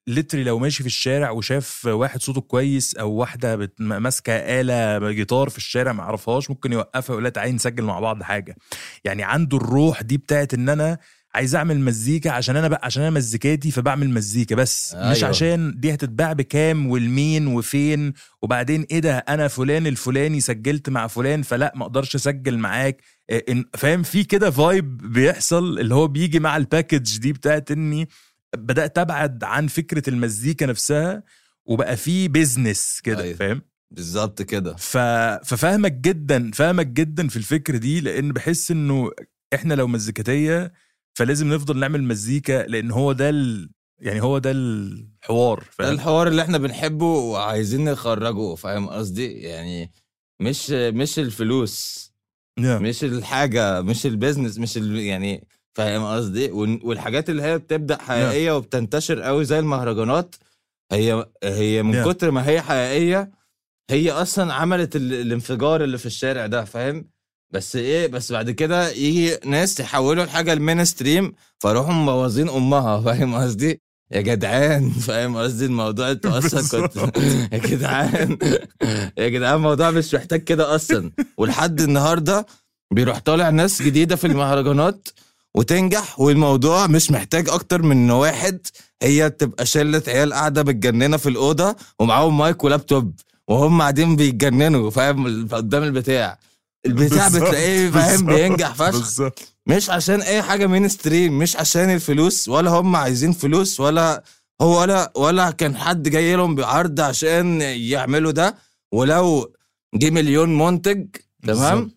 لتري لو ماشي في الشارع وشاف واحد صوته كويس او واحده بت- م- ماسكه آلة جيتار في الشارع ما يعرفهاش ممكن يوقفها ويقول لها تعالي نسجل مع بعض حاجه يعني عنده الروح دي بتاعت ان انا عايز اعمل مزيكا عشان انا بقى عشان انا مزيكاتي فبعمل مزيكا بس أيوة. مش أيوة. عشان دي هتتباع بكام والمين وفين وبعدين ايه ده انا فلان الفلاني سجلت مع فلان فلا ما اقدرش اسجل معاك إيه، إن- فاهم في كده فايب بيحصل اللي هو بيجي مع الباكج دي بتاعت اني بدات ابعد عن فكره المزيكا نفسها وبقى في بيزنس كده أيوة. فاهم بالظبط كده ف... ففاهمك جدا فاهمك جدا في الفكره دي لان بحس انه احنا لو مزيكاتيه فلازم نفضل نعمل مزيكا لان هو ده ال... يعني هو ده الحوار ده فاهم الحوار اللي احنا بنحبه وعايزين نخرجه فاهم قصدي يعني مش مش الفلوس نعم. مش الحاجه مش البيزنس مش ال... يعني فاهم قصدي وال- والحاجات اللي هي بتبدا حقيقيه وبتنتشر قوي زي المهرجانات هي هي من نعم. كتر ما هي حقيقيه هي اصلا عملت ال... الانفجار اللي في الشارع ده فاهم بس ايه بس بعد كده يجي ناس يحولوا الحاجه لمين ستريم فيروحوا مبوظين امها فاهم قصدي يا جدعان فاهم قصدي الموضوع انتوا اصلا كنت بالظبط. يا جدعان يا جدعان الموضوع مش محتاج كده اصلا ولحد النهارده بيروح طالع ناس جديده في المهرجانات وتنجح والموضوع مش محتاج اكتر من إن واحد هي تبقى شله عيال قاعده متجننه في الاوضه ومعاهم مايك ولابتوب وهم قاعدين بيتجننوا فاهم قدام البتاع البتاع بالظبط، بتلاقيه فاهم بالظبط، بينجح فشخ بالظبط مش عشان اي حاجه مين ستريم مش عشان الفلوس ولا هم عايزين فلوس ولا هو ولا ولا كان حد جاي لهم بعرض عشان يعملوا ده ولو جه مليون منتج تمام بالظبط.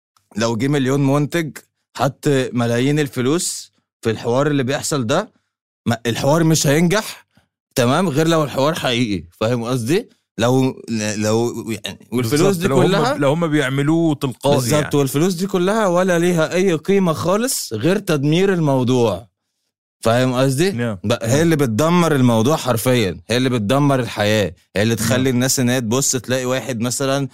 لو جه مليون منتج حط ملايين الفلوس في الحوار اللي بيحصل ده ما- الحوار مش هينجح تمام غير لو الحوار حقيقي فاهم قصدي لو لو يعني والفلوس بالظبط، دي لو كلها هم لو هم بيعملوه تلقائي بالظبط يعني. والفلوس دي كلها ولا ليها اي قيمه خالص غير تدمير الموضوع فاهم قصدي نعم. بقى هي اللي بتدمر الموضوع حرفيا هي اللي بتدمر الحياه هي اللي تخلي الناس ان هي تبص تلاقي واحد مثلا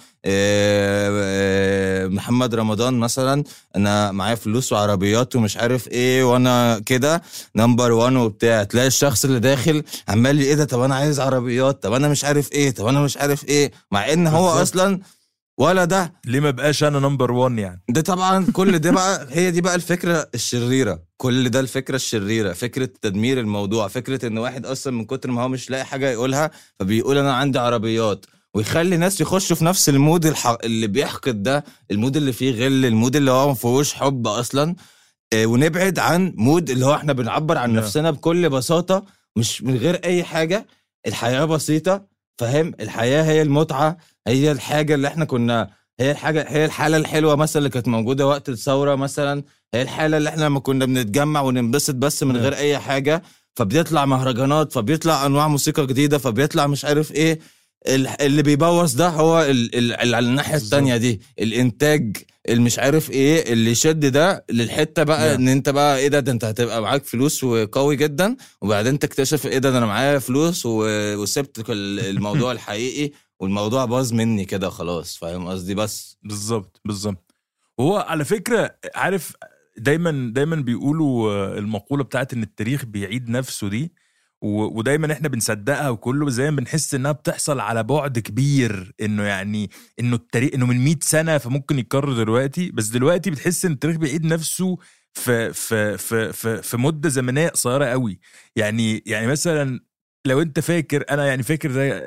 آه، آه، محمد رمضان مثلا انا معايا فلوس وعربيات ومش عارف ايه وانا كده نمبر 1 وبتاع تلاقي الشخص اللي داخل عمال ايه ده طب انا عايز عربيات طب انا مش عارف ايه طب انا مش عارف ايه مع ان هو بالظبط. اصلا ولا ده ليه ما بقاش انا نمبر 1 يعني ده طبعا كل ده بقى هي دي بقى الفكره الشريره كل ده الفكره الشريره فكره تدمير الموضوع فكره ان واحد اصلا من كتر ما هو مش لاقي حاجه يقولها فبيقول انا عندي عربيات ويخلي ناس يخشوا في نفس المود الح... اللي بيحقد ده المود اللي فيه غل المود اللي هو ما فيهوش حب اصلا آه، ونبعد عن مود اللي هو احنا بنعبر عن نعم. نفسنا بكل بساطه مش من غير اي حاجه الحياه بسيطه فاهم الحياه هي المتعه هي الحاجه اللي احنا كنا هي الحاجه هي الحاله الحلوه مثلا اللي كانت موجوده وقت الثوره مثلا هي الحاله اللي احنا لما كنا بنتجمع وننبسط بس من نعم. غير اي حاجه فبيطلع مهرجانات فبيطلع انواع موسيقى جديده فبيطلع مش عارف ايه ال- اللي بيبوظ ده هو ال- ال- ال- على الناحيه بالظبط. التانية دي الانتاج المش عارف ايه اللي يشد ده للحته بقى نعم. ان انت بقى ايه ده, ده انت هتبقى معاك فلوس وقوي جدا وبعدين تكتشف ايه ده, ده انا معايا فلوس و- وسبت كل الموضوع الحقيقي والموضوع باظ مني كده خلاص فاهم قصدي بس بالظبط بالظبط وهو على فكره عارف دايما دايما بيقولوا آه، المقوله بتاعت ان التاريخ بيعيد نفسه دي و- ودايما احنا بنصدقها وكله زي ما بنحس انها بتحصل على بعد كبير انه يعني انه التاريخ انه من 100 سنه فممكن يتكرر دلوقتي بس دلوقتي بتحس ان التاريخ بيعيد نفسه في في في في, في مده زمنيه قصيره قوي يعني يعني مثلا لو انت فاكر انا يعني فاكر ده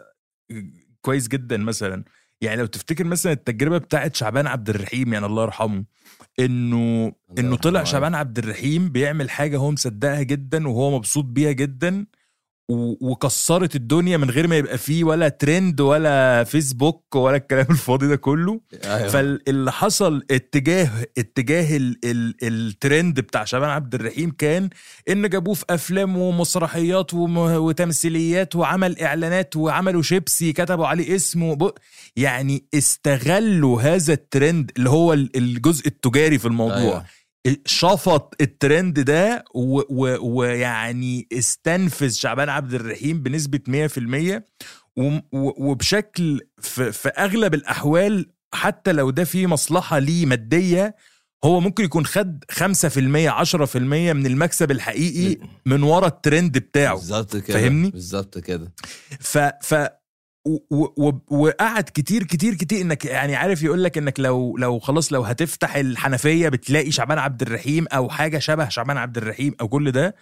كويس جدا مثلا يعني لو تفتكر مثلا التجربه بتاعت شعبان عبد الرحيم يعني الله يرحمه انه انه يرحمه، طلع أيوة. شعبان عبد الرحيم بيعمل حاجه هو مصدقها جدا وهو مبسوط بيها جدا و- وكسرت الدنيا من غير ما يبقى فيه ولا ترند ولا فيسبوك ولا الكلام الفاضي ده كله أيوة. فاللي حصل اتجاه اتجاه ال ال الترند بتاع شعبان عبد الرحيم كان ان جابوه في افلام ومسرحيات وم- وتمثيليات وعمل اعلانات وعملوا شيبسي كتبوا عليه اسمه ب- يعني استغلوا هذا الترند اللي هو ال- الجزء التجاري في الموضوع أيوة. شفط الترند ده و- و- ويعني استنفذ شعبان عبد الرحيم بنسبة 100% وم- و- وبشكل في, في أغلب الأحوال حتى لو ده فيه مصلحة ليه مادية هو ممكن يكون خد 5% 10% من المكسب الحقيقي من ورا الترند بتاعه بالظبط كده فاهمني؟ بالظبط كده ف ف و- و- و- وقعد كتير كتير كتير انك يعني عارف يقول لك انك لو لو خلاص لو هتفتح الحنفيه بتلاقي شعبان عبد الرحيم او حاجه شبه شعبان عبد الرحيم او كل ده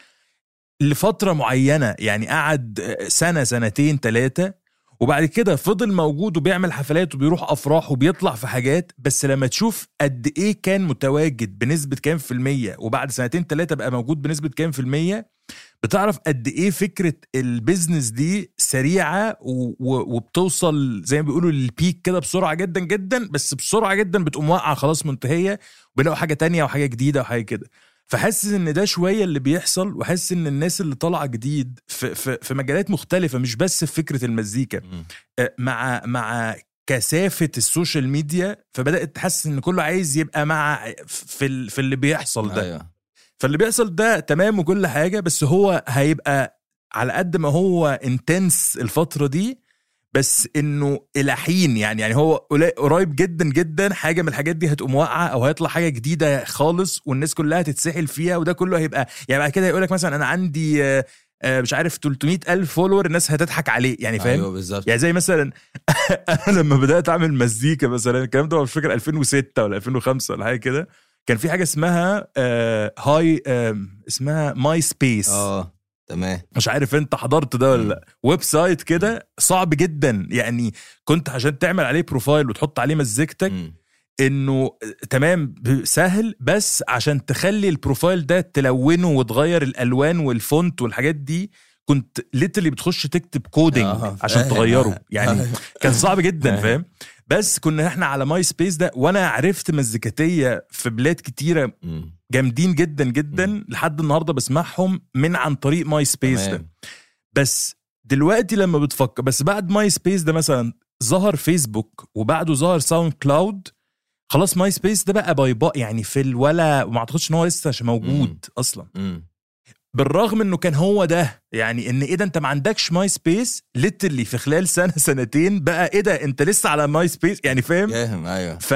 لفتره معينه يعني قعد سنه سنتين ثلاثه وبعد كده فضل موجود وبيعمل حفلات وبيروح افراح وبيطلع في حاجات بس لما تشوف قد ايه كان متواجد بنسبه كام في الميه وبعد سنتين ثلاثه بقى موجود بنسبه كام في الميه بتعرف قد ايه فكره البيزنس دي سريعه و... و... وبتوصل زي ما بيقولوا للبيك كده بسرعه جدا جدا بس بسرعه جدا بتقوم واقعه خلاص منتهيه وبيلاقوا حاجه تانية وحاجه جديده وحاجه كده فحاسس ان ده شويه اللي بيحصل وحاسس ان الناس اللي طالعه جديد في, في, في مجالات مختلفه مش بس في فكره المزيكا مم. آه، مع مع كثافه السوشيال ميديا فبدات تحس ان كله عايز يبقى مع في ال- في اللي بيحصل ده ايوه فاللي بيحصل ده تمام وكل حاجه بس هو هيبقى على قد ما هو انتنس الفتره دي بس انه الى حين يعني يعني هو قلي- قريب جدا جدا حاجه من الحاجات دي هتقوم واقعه او هيطلع حاجه جديده خالص والناس كلها تتسحل فيها وده كله هيبقى يعني بعد كده يقول لك مثلا انا عندي آه، آه، مش عارف 300 الف فولور الناس هتضحك عليه يعني فاهم ايوه بالظبط يعني زي مثلا انا لما بدات اعمل مزيكا مثلا الكلام ده مش فاكر 2006 ولا 2005 ولا حاجه كده كان في حاجه اسمها آه هاي آه اسمها ماي سبيس اه تمام مش عارف انت حضرت ده ولا لا ويب سايت كده صعب جدا يعني كنت عشان تعمل عليه بروفايل وتحط عليه مزيكتك مم. انه تمام سهل بس عشان تخلي البروفايل ده تلونه وتغير الالوان والفونت والحاجات دي كنت ليتلي بتخش تكتب كودينج آه، عشان فاهم. تغيره يعني أيوة. كان صعب جدا فاهم. فاهم بس كنا احنا على ماي سبيس ده وانا عرفت مزيكاتيه في بلاد كتيره مم. جامدين جدا جدا لحد النهارده بسمعهم من عن طريق ماي سبيس ده تمام. بس دلوقتي لما بتفكر بس بعد ماي سبيس ده مثلا ظهر فيسبوك وبعده ظهر ساوند كلاود خلاص ماي سبيس ده بقى باي باي يعني في الولا وما اعتقدش ان هو لسه عشان موجود مم. اصلا مم. بالرغم انه كان هو ده يعني ان ايه ده انت ما عندكش ماي سبيس ليترلي في خلال سنه سنتين بقى ايه ده انت لسه على ماي سبيس يعني فاهم فاهم ايوه ف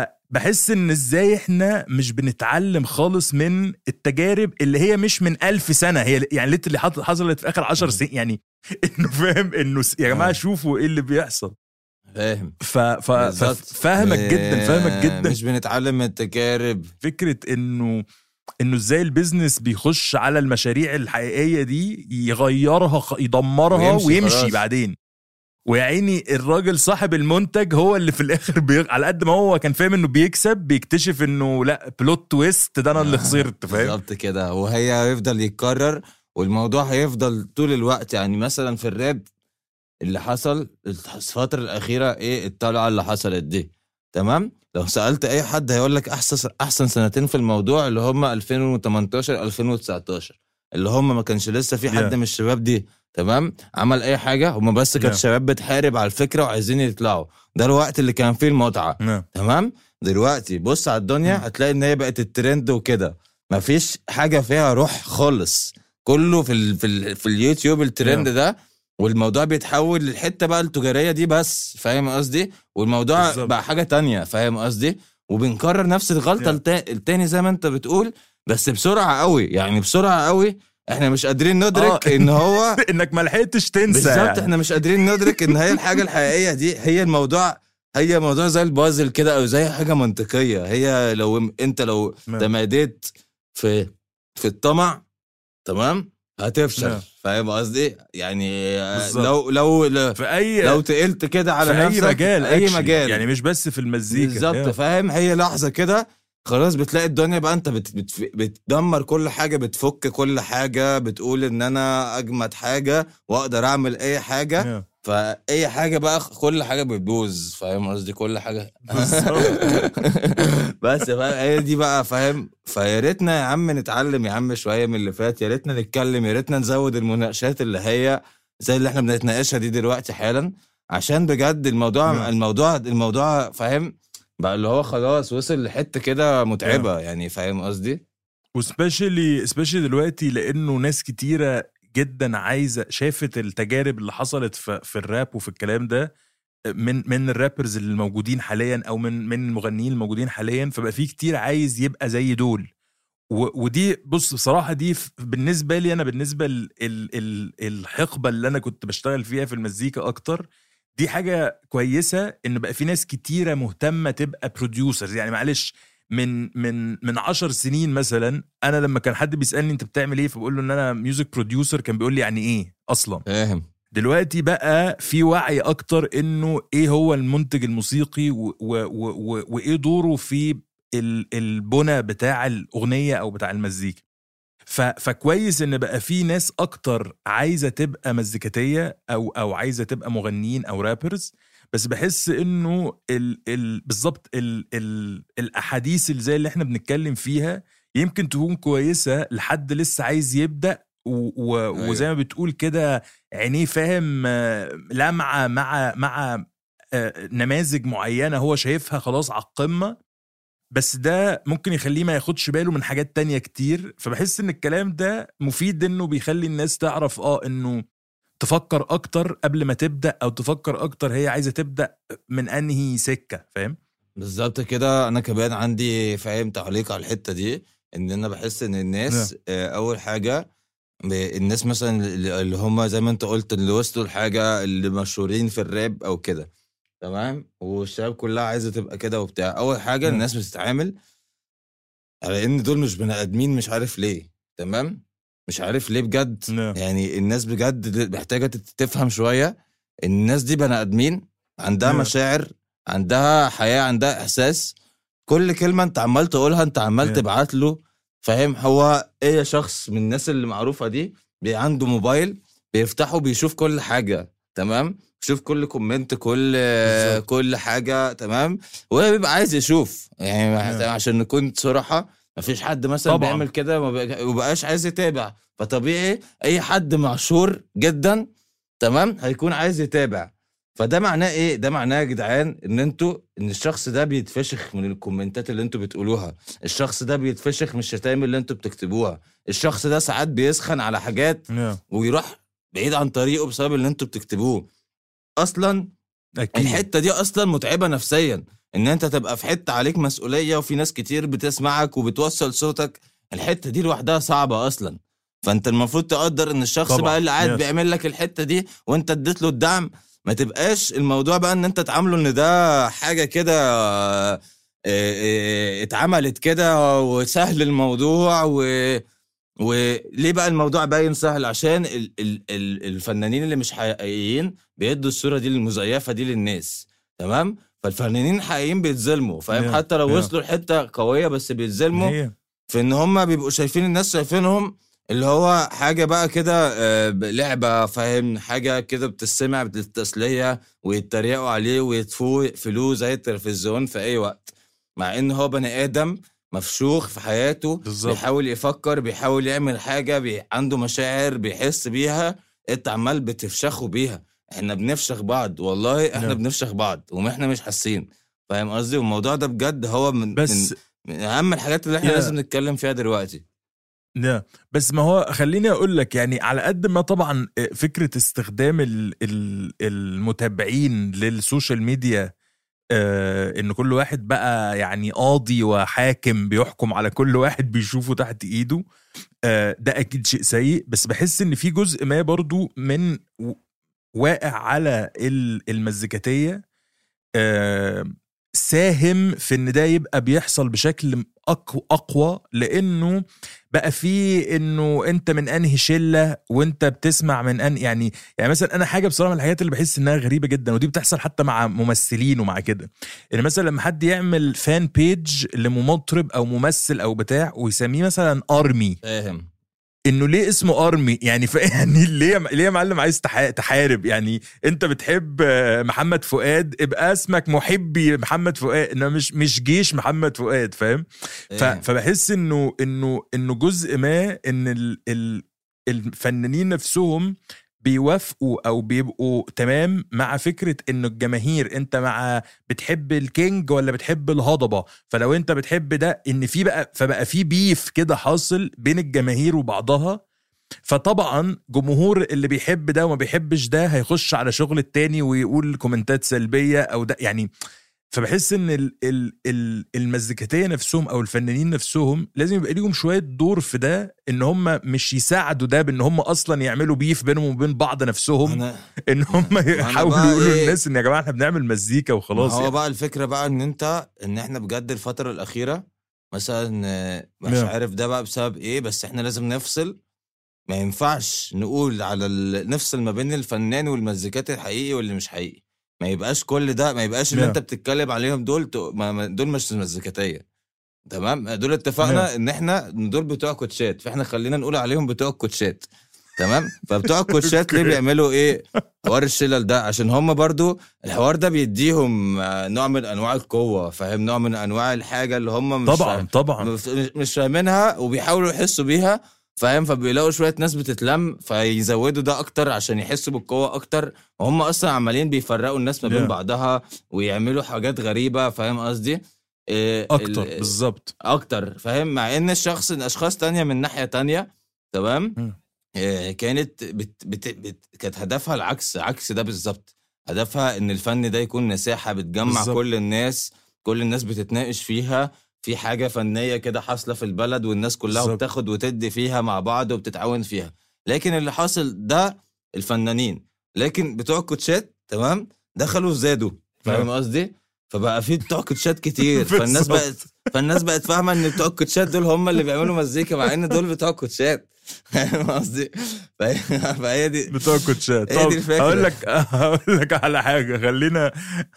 فبحس ان ازاي احنا مش بنتعلم خالص من التجارب اللي هي مش من ألف سنه هي يعني اللي حصلت في اخر عشر سنين يعني انه فاهم انه س- يا جماعه آه. شوفوا ايه اللي بيحصل فاهم ف ف بالظبط. فاهمك جدا فاهمك آه، جدا مش بنتعلم من التجارب فكره انه انه ازاي البيزنس بيخش على المشاريع الحقيقيه دي يغيرها خ- يدمرها ويمشي ويمشي, خلاص. بعدين ويا عيني الراجل صاحب المنتج هو اللي في الاخر بي... على قد ما هو كان فاهم انه بيكسب بيكتشف انه لا بلوت تويست ده انا اللي خسرت فاهم بالظبط كده وهي هيفضل يتكرر والموضوع هيفضل طول الوقت يعني مثلا في الراب اللي حصل الفترة الأخيرة إيه الطلعة اللي حصلت دي تمام لو سألت أي حد هيقول لك أحسن أحسن سنتين في الموضوع اللي هم 2018 2019 اللي هم ما كانش لسه في حد Yeah. من الشباب دي تمام عمل أي حاجة هم بس كانت Yeah. شباب بتحارب على الفكرة وعايزين يطلعوا ده الوقت اللي كان فيه المتعة نعم. تمام دلوقتي بص على الدنيا مم. هتلاقي ان هي بقت الترند وكده مفيش حاجه فيها روح خالص كله في ال في ال في اليوتيوب الترند Yeah. ده والموضوع بيتحول للحته بقى التجاريه دي بس فاهم قصدي والموضوع بالظبط. بقى حاجه تانية فاهم قصدي وبنكرر نفس الغلطه Yeah. التا- التاني زي ما انت بتقول بس بسرعه قوي يعني بسرعه قوي احنا مش قادرين ندرك آه. ان هو انك ما لحقتش تنسى بالظبط يعني. احنا مش قادرين ندرك ان هي الحاجه الحقيقيه دي هي الموضوع هي موضوع زي البازل كده او زي حاجه منطقيه هي لو انت لو نعم. تماديت في في الطمع تمام هتفشل نعم. فاهم قصدي يعني آه، بالظبط. لو لو لو, في اي لو تقلت كده على في اي نفسك مجال اي actually. مجال يعني مش بس في المزيكا بالظبط Yeah. فاهم هي لحظه كده خلاص بتلاقي الدنيا بقى انت بت بت بتدمر كل حاجه بتفك كل حاجه بتقول ان انا اجمد حاجه واقدر اعمل اي حاجه Yeah. فاي حاجه بقى كل حاجه بتبوظ فاهم قصدي كل حاجه بس فاهم هي دي بقى فاهم فيا ريتنا يا عم نتعلم يا عم شويه من اللي فات يا ريتنا نتكلم يا ريتنا نزود المناقشات اللي هي زي اللي احنا بنتناقشها دي دلوقتي حالا عشان بجد الموضوع نعم. الموضوع الموضوع فاهم بقى اللي هو خلاص وصل لحته كده متعبه يعني فاهم قصدي وسبيشالي سبيشالي دلوقتي لانه ناس كتيره جدا عايزه شافت التجارب اللي حصلت في, في الراب وفي الكلام ده من من الرابرز الموجودين حاليا او من من المغنيين الموجودين حاليا فبقى في كتير عايز يبقى زي دول و- ودي بص بصراحه دي ف- بالنسبه لي انا بالنسبه ال ال ال الحقبه اللي انا كنت بشتغل فيها في المزيكا اكتر دي حاجه كويسه ان بقى في ناس كتيره مهتمه تبقى بروديوسرز يعني معلش من من من عشر سنين مثلا انا لما كان حد بيسالني انت بتعمل ايه فبقول له ان انا ميوزك بروديوسر كان بيقول لي يعني ايه اصلا فاهم دلوقتي بقى في وعي اكتر انه ايه هو المنتج الموسيقي و و و و وايه دوره في ال- البنى بتاع الاغنيه او بتاع المزيكا ف فكويس ان بقى في ناس اكتر عايزه تبقى مزيكاتيه او او عايزه تبقى مغنيين او رابرز بس بحس انه ال ال بالظبط ال ال الاحاديث اللي زي اللي احنا بنتكلم فيها يمكن تكون كويسه لحد لسه عايز يبدا و و أيوة. وزي ما بتقول كده عينيه فاهم آه، لمعه مع مع آه، نماذج معينه هو شايفها خلاص على القمه بس ده ممكن يخليه ما ياخدش باله من حاجات تانية كتير فبحس ان الكلام ده مفيد انه بيخلي الناس تعرف اه انه تفكر اكتر قبل ما تبدا او تفكر اكتر هي عايزه تبدا من انهي سكه فاهم بالظبط كده انا كمان عندي فاهم تعليق على الحته دي ان انا بحس ان الناس آه، اول حاجه ب- الناس مثلا اللي اللي هم زي ما انت قلت اللي وصلوا الحاجه اللي مشهورين في الراب او كده تمام والشباب كلها عايزه تبقى كده وبتاع اول حاجه نعم. الناس بتتعامل على ان دول مش بني ادمين مش عارف ليه تمام مش عارف ليه بجد نعم. يعني الناس بجد محتاجه تت- تفهم شويه إن الناس دي بني ادمين عندها نعم. مشاعر عندها حياه عندها احساس كل كلمه انت عمال تقولها انت عمال نعم. تبعت له فاهم هو ايه شخص من الناس اللي معروفه دي بي عنده موبايل بيفتحه بيشوف كل حاجه تمام بيشوف كل كومنت كل بالظبط. كل حاجه تمام وهو بيبقى عايز يشوف يعني نعم. عشان نكون صراحه مفيش حد مثلا طبعاً. بيعمل كده ما بقى- وبقاش عايز يتابع فطبيعي اي حد مشهور جدا تمام هيكون عايز يتابع فده معناه ايه ده معناه يا جدعان ان انتوا ان الشخص ده بيتفشخ من الكومنتات اللي انتوا بتقولوها الشخص ده بيتفشخ من الشتايم اللي انتوا بتكتبوها الشخص ده ساعات بيسخن على حاجات نعم. ويروح بعيد عن طريقه بسبب اللي انتوا بتكتبوه اصلا اكيد الحته دي اصلا متعبه نفسيا ان انت تبقى في حته عليك مسؤوليه وفي ناس كتير بتسمعك وبتوصل صوتك الحته دي لوحدها صعبه اصلا فانت المفروض تقدر ان الشخص طبعاً. بقى اللي قاعد يس. بيعمل لك الحته دي وانت اديت له الدعم ما تبقاش الموضوع بقى ان انت تعامله ان ده حاجه كده آه، آه، اتعملت كده وسهل الموضوع و وليه بقى الموضوع باين سهل عشان ال ال ال الفنانين اللي مش حقيقيين بيدوا الصوره دي المزيفه دي للناس تمام فالفنانين الحقيقيين بيتظلموا فاهم Yeah, حتى لو yeah. وصلوا لحته قويه بس بيتظلموا هي في ان هم بيبقوا شايفين الناس شايفينهم اللي هو حاجه بقى كده آه، لعبه فاهم حاجه كده بتستمع للتسليه ويتريقوا عليه ويطفوه يقفلوه زي التلفزيون في اي وقت مع ان هو بني ادم مفشوخ في حياته بالظبط. بيحاول يفكر بيحاول يعمل حاجه بي... عنده مشاعر بيحس بيها انت عمال بتفشخوا بيها احنا بنفشخ بعض والله احنا نعم. بنفشخ بعض واحنا مش حاسين فاهم قصدي والموضوع ده بجد هو من بس من من اهم الحاجات اللي احنا يا- لازم نتكلم فيها دلوقتي لا بس ما هو خليني اقول لك يعني على قد ما طبعا فكره استخدام ال- ال- المتابعين للسوشيال ميديا آه، ان كل واحد بقى يعني قاضي وحاكم بيحكم على كل واحد بيشوفه تحت ايده آه، ده اكيد شيء سيء بس بحس ان في جزء ما برضو من و- واقع على ال- المزيكاتيه آه، ساهم في ان ده يبقى بيحصل بشكل أقوى, اقوى لانه بقى في انه انت من انهي شله وانت بتسمع من ان يعني يعني مثلا انا حاجه بصراحه من الحاجات اللي بحس انها غريبه جدا ودي بتحصل حتى مع ممثلين ومع كده ان مثلا لما حد يعمل فان بيج لمطرب او ممثل او بتاع ويسميه مثلا ارمي فاهم انه ليه اسمه ارمي يعني ف... يعني ليه ليه يا معلم عايز تح... تحارب يعني انت بتحب آه، محمد فؤاد ابقى اسمك محبي محمد فؤاد انه مش مش جيش محمد فؤاد فاهم ف... إيه. فبحس انه انه انه جزء ما ان ال... ال... الفنانين نفسهم بيوافقوا او بيبقوا تمام مع فكره انه الجماهير انت مع بتحب الكينج ولا بتحب الهضبه فلو انت بتحب ده ان في بقى فبقى في بيف كده حاصل بين الجماهير وبعضها فطبعا جمهور اللي بيحب ده وما بيحبش ده هيخش على شغل التاني ويقول كومنتات سلبيه او ده يعني فبحس ان ال ال ال المزيكاتيه نفسهم او الفنانين نفسهم لازم يبقى ليهم شويه دور في ده ان هم مش يساعدوا ده بان هم اصلا يعملوا بيف بينهم وبين بعض نفسهم أنا ان هم يحاولوا بقى يقولوا إيه؟ للناس ان يا جماعه احنا بنعمل مزيكا وخلاص هو يعني. بقى الفكره بقى ان انت ان احنا بجد الفتره الاخيره مثلا آه، مش نعم. عارف ده بقى بسبب ايه بس احنا لازم نفصل ما ينفعش نقول على ال... نفصل ما بين الفنان والمزيكات الحقيقي واللي مش حقيقي ما يبقاش كل ده ما يبقاش اللي نعم. انت بتتكلم عليهم دول ت... ما... ما- دول مش مزيكاتيه تمام دول اتفقنا نعم. ان احنا دول بتوع كوتشات فاحنا خلينا نقول عليهم بتوع الكوتشات تمام فبتوع الكوتشات ليه أوكي. بيعملوا ايه حوار الشلل ده عشان هم برضو الحوار ده بيديهم آه، نوع من انواع القوه فاهم نوع من انواع الحاجه اللي هم مش طبعا فاهم- طبعا مش- مش فاهمينها وبيحاولوا يحسوا بيها فاهم فبيلاقوا شويه ناس بتتلم فيزودوا ده اكتر عشان يحسوا بالقوه اكتر وهم اصلا عمالين بيفرقوا الناس ما بين Yeah. بعضها ويعملوا حاجات غريبه فاهم قصدي إيه اكتر ال- بالظبط اكتر فاهم مع ان الشخص اشخاص تانية من ناحيه تانية تمام مم. إيه كانت بت بت بت كانت هدفها العكس عكس ده بالظبط هدفها ان الفن ده يكون مساحه بتجمع بالظبط. كل الناس كل الناس بتتناقش فيها في حاجه فنيه كده حاصله في البلد والناس كلها بالظبط. بتاخد وتدي فيها مع بعض وبتتعاون فيها لكن اللي حاصل ده الفنانين لكن بتوع الكوتشات تمام دخلوا زادوا فاهم نعم. قصدي فبقى في بتوع كوتشات كتير فالناس بالظبط. بقت فالناس بقت فاهمه ان بتوع الكوتشات دول هم اللي بيعملوا مزيكا مع ان دول بتوع كوتشات فاهم قصدي فهي فهي دي بتوع كوتشات هي طب دي الفكرة. هقول لك هقول لك على حاجه خلينا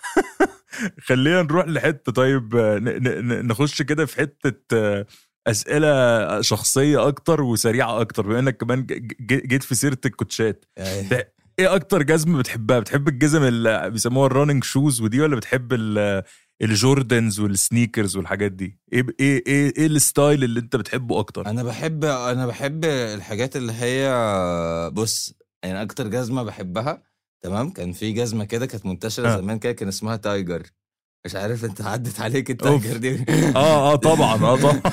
خلينا نروح لحته طيب ن- ن- ن- نخش كده في حته آه، اسئله شخصيه اكتر وسريعه اكتر بما انك كمان ج- ج- جيت في سيره الكوتشات يعني ايه اكتر جزمه بتحبها بتحب الجزم اللي بيسموها الراننج شوز ودي ولا بتحب ال- الجوردنز والسنيكرز والحاجات دي ايه ايه ايه, إيه الستايل اللي انت بتحبه اكتر انا بحب انا بحب الحاجات اللي هي بص يعني اكتر جزمه بحبها تمام كان في جزمه كده كانت منتشره آه. زمان كده كان اسمها تايجر مش عارف انت عدت عليك أوف. التايجر دي اه اه طبعا اه طبعا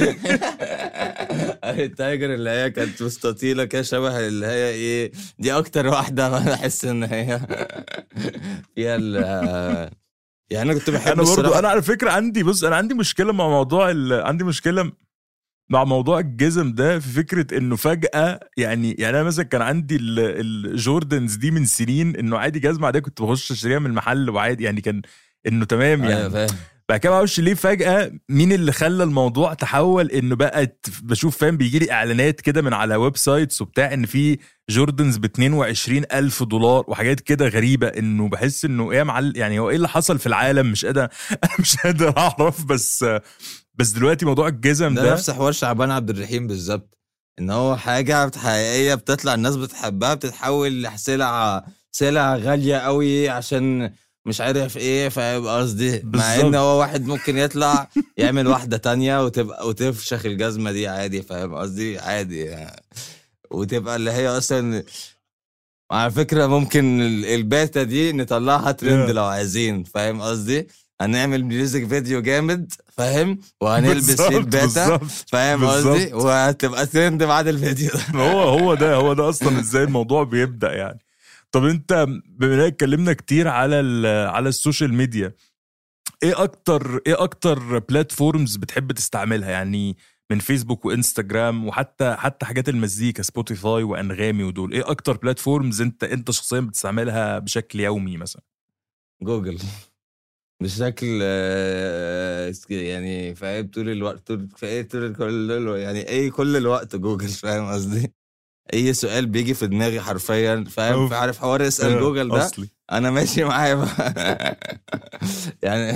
التايجر اللي هي كانت مستطيله كده شبه اللي هي ايه دي اكتر واحده انا احس ان هي فيها ال يعني انا كنت بحب انا برضو الصراحة- انا على فكره عندي بص انا عندي مشكله مع موضوع ال... عندي مشكله مع موضوع الجزم ده في فكره انه فجاه يعني يعني انا مثلا كان عندي ال- الجوردنز دي من سنين انه عادي جزمه عاديه كنت بخش اشتريها من المحل وعادي يعني كان انه تمام أيوة يعني فاهم. بعد كده ما اعرفش ليه فجاه مين اللي خلى الموضوع تحول انه بقت بشوف فاهم بيجي لي اعلانات كده من على ويب سايتس وبتاع ان في جوردنز ب 22 الف دولار وحاجات كده غريبه انه بحس انه ايه يا معل يعني هو ايه اللي حصل في العالم مش قادر انا مش قادر اعرف بس بس دلوقتي موضوع الجزم ده ده نفس حوار شعبان عبد الرحيم بالظبط ان هو حاجه حقيقيه بتطلع الناس بتحبها بتتحول لسلعه سلعه غاليه قوي عشان مش عارف ايه فاهم قصدي مع بالظبط. ان هو واحد ممكن يطلع يعمل واحده تانية وتبقى وتفشخ الجزمه دي عادي فاهم قصدي عادي يعني. وتبقى اللي هي اصلا على فكره ممكن ال- الباتا دي نطلعها ترند Yeah. لو عايزين فاهم قصدي هنعمل ميوزك فيديو جامد فاهم وهنلبس فيه بالظبط، الباتا بالظبط. فاهم قصدي بالظبط. وهتبقى ترند بعد الفيديو ده هو هو ده هو ده اصلا ازاي الموضوع بيبدا يعني طب انت بما اننا اتكلمنا كتير على ال- على السوشيال ميديا ايه اكتر ايه اكتر بلاتفورمز بتحب تستعملها يعني من فيسبوك وانستجرام وحتى حتى حاجات المزيكا سبوتيفاي وانغامي ودول ايه اكتر بلاتفورمز انت انت شخصيا بتستعملها بشكل يومي مثلا جوجل بشكل آه، يعني فاهم طول الوقت طول فايه طول كل الوقت يعني اي كل الوقت جوجل فاهم قصدي اي سؤال بيجي في دماغي حرفيا فاهم أوف. عارف حوار اسال جوجل ده اصلي انا ماشي معاه بقى يعني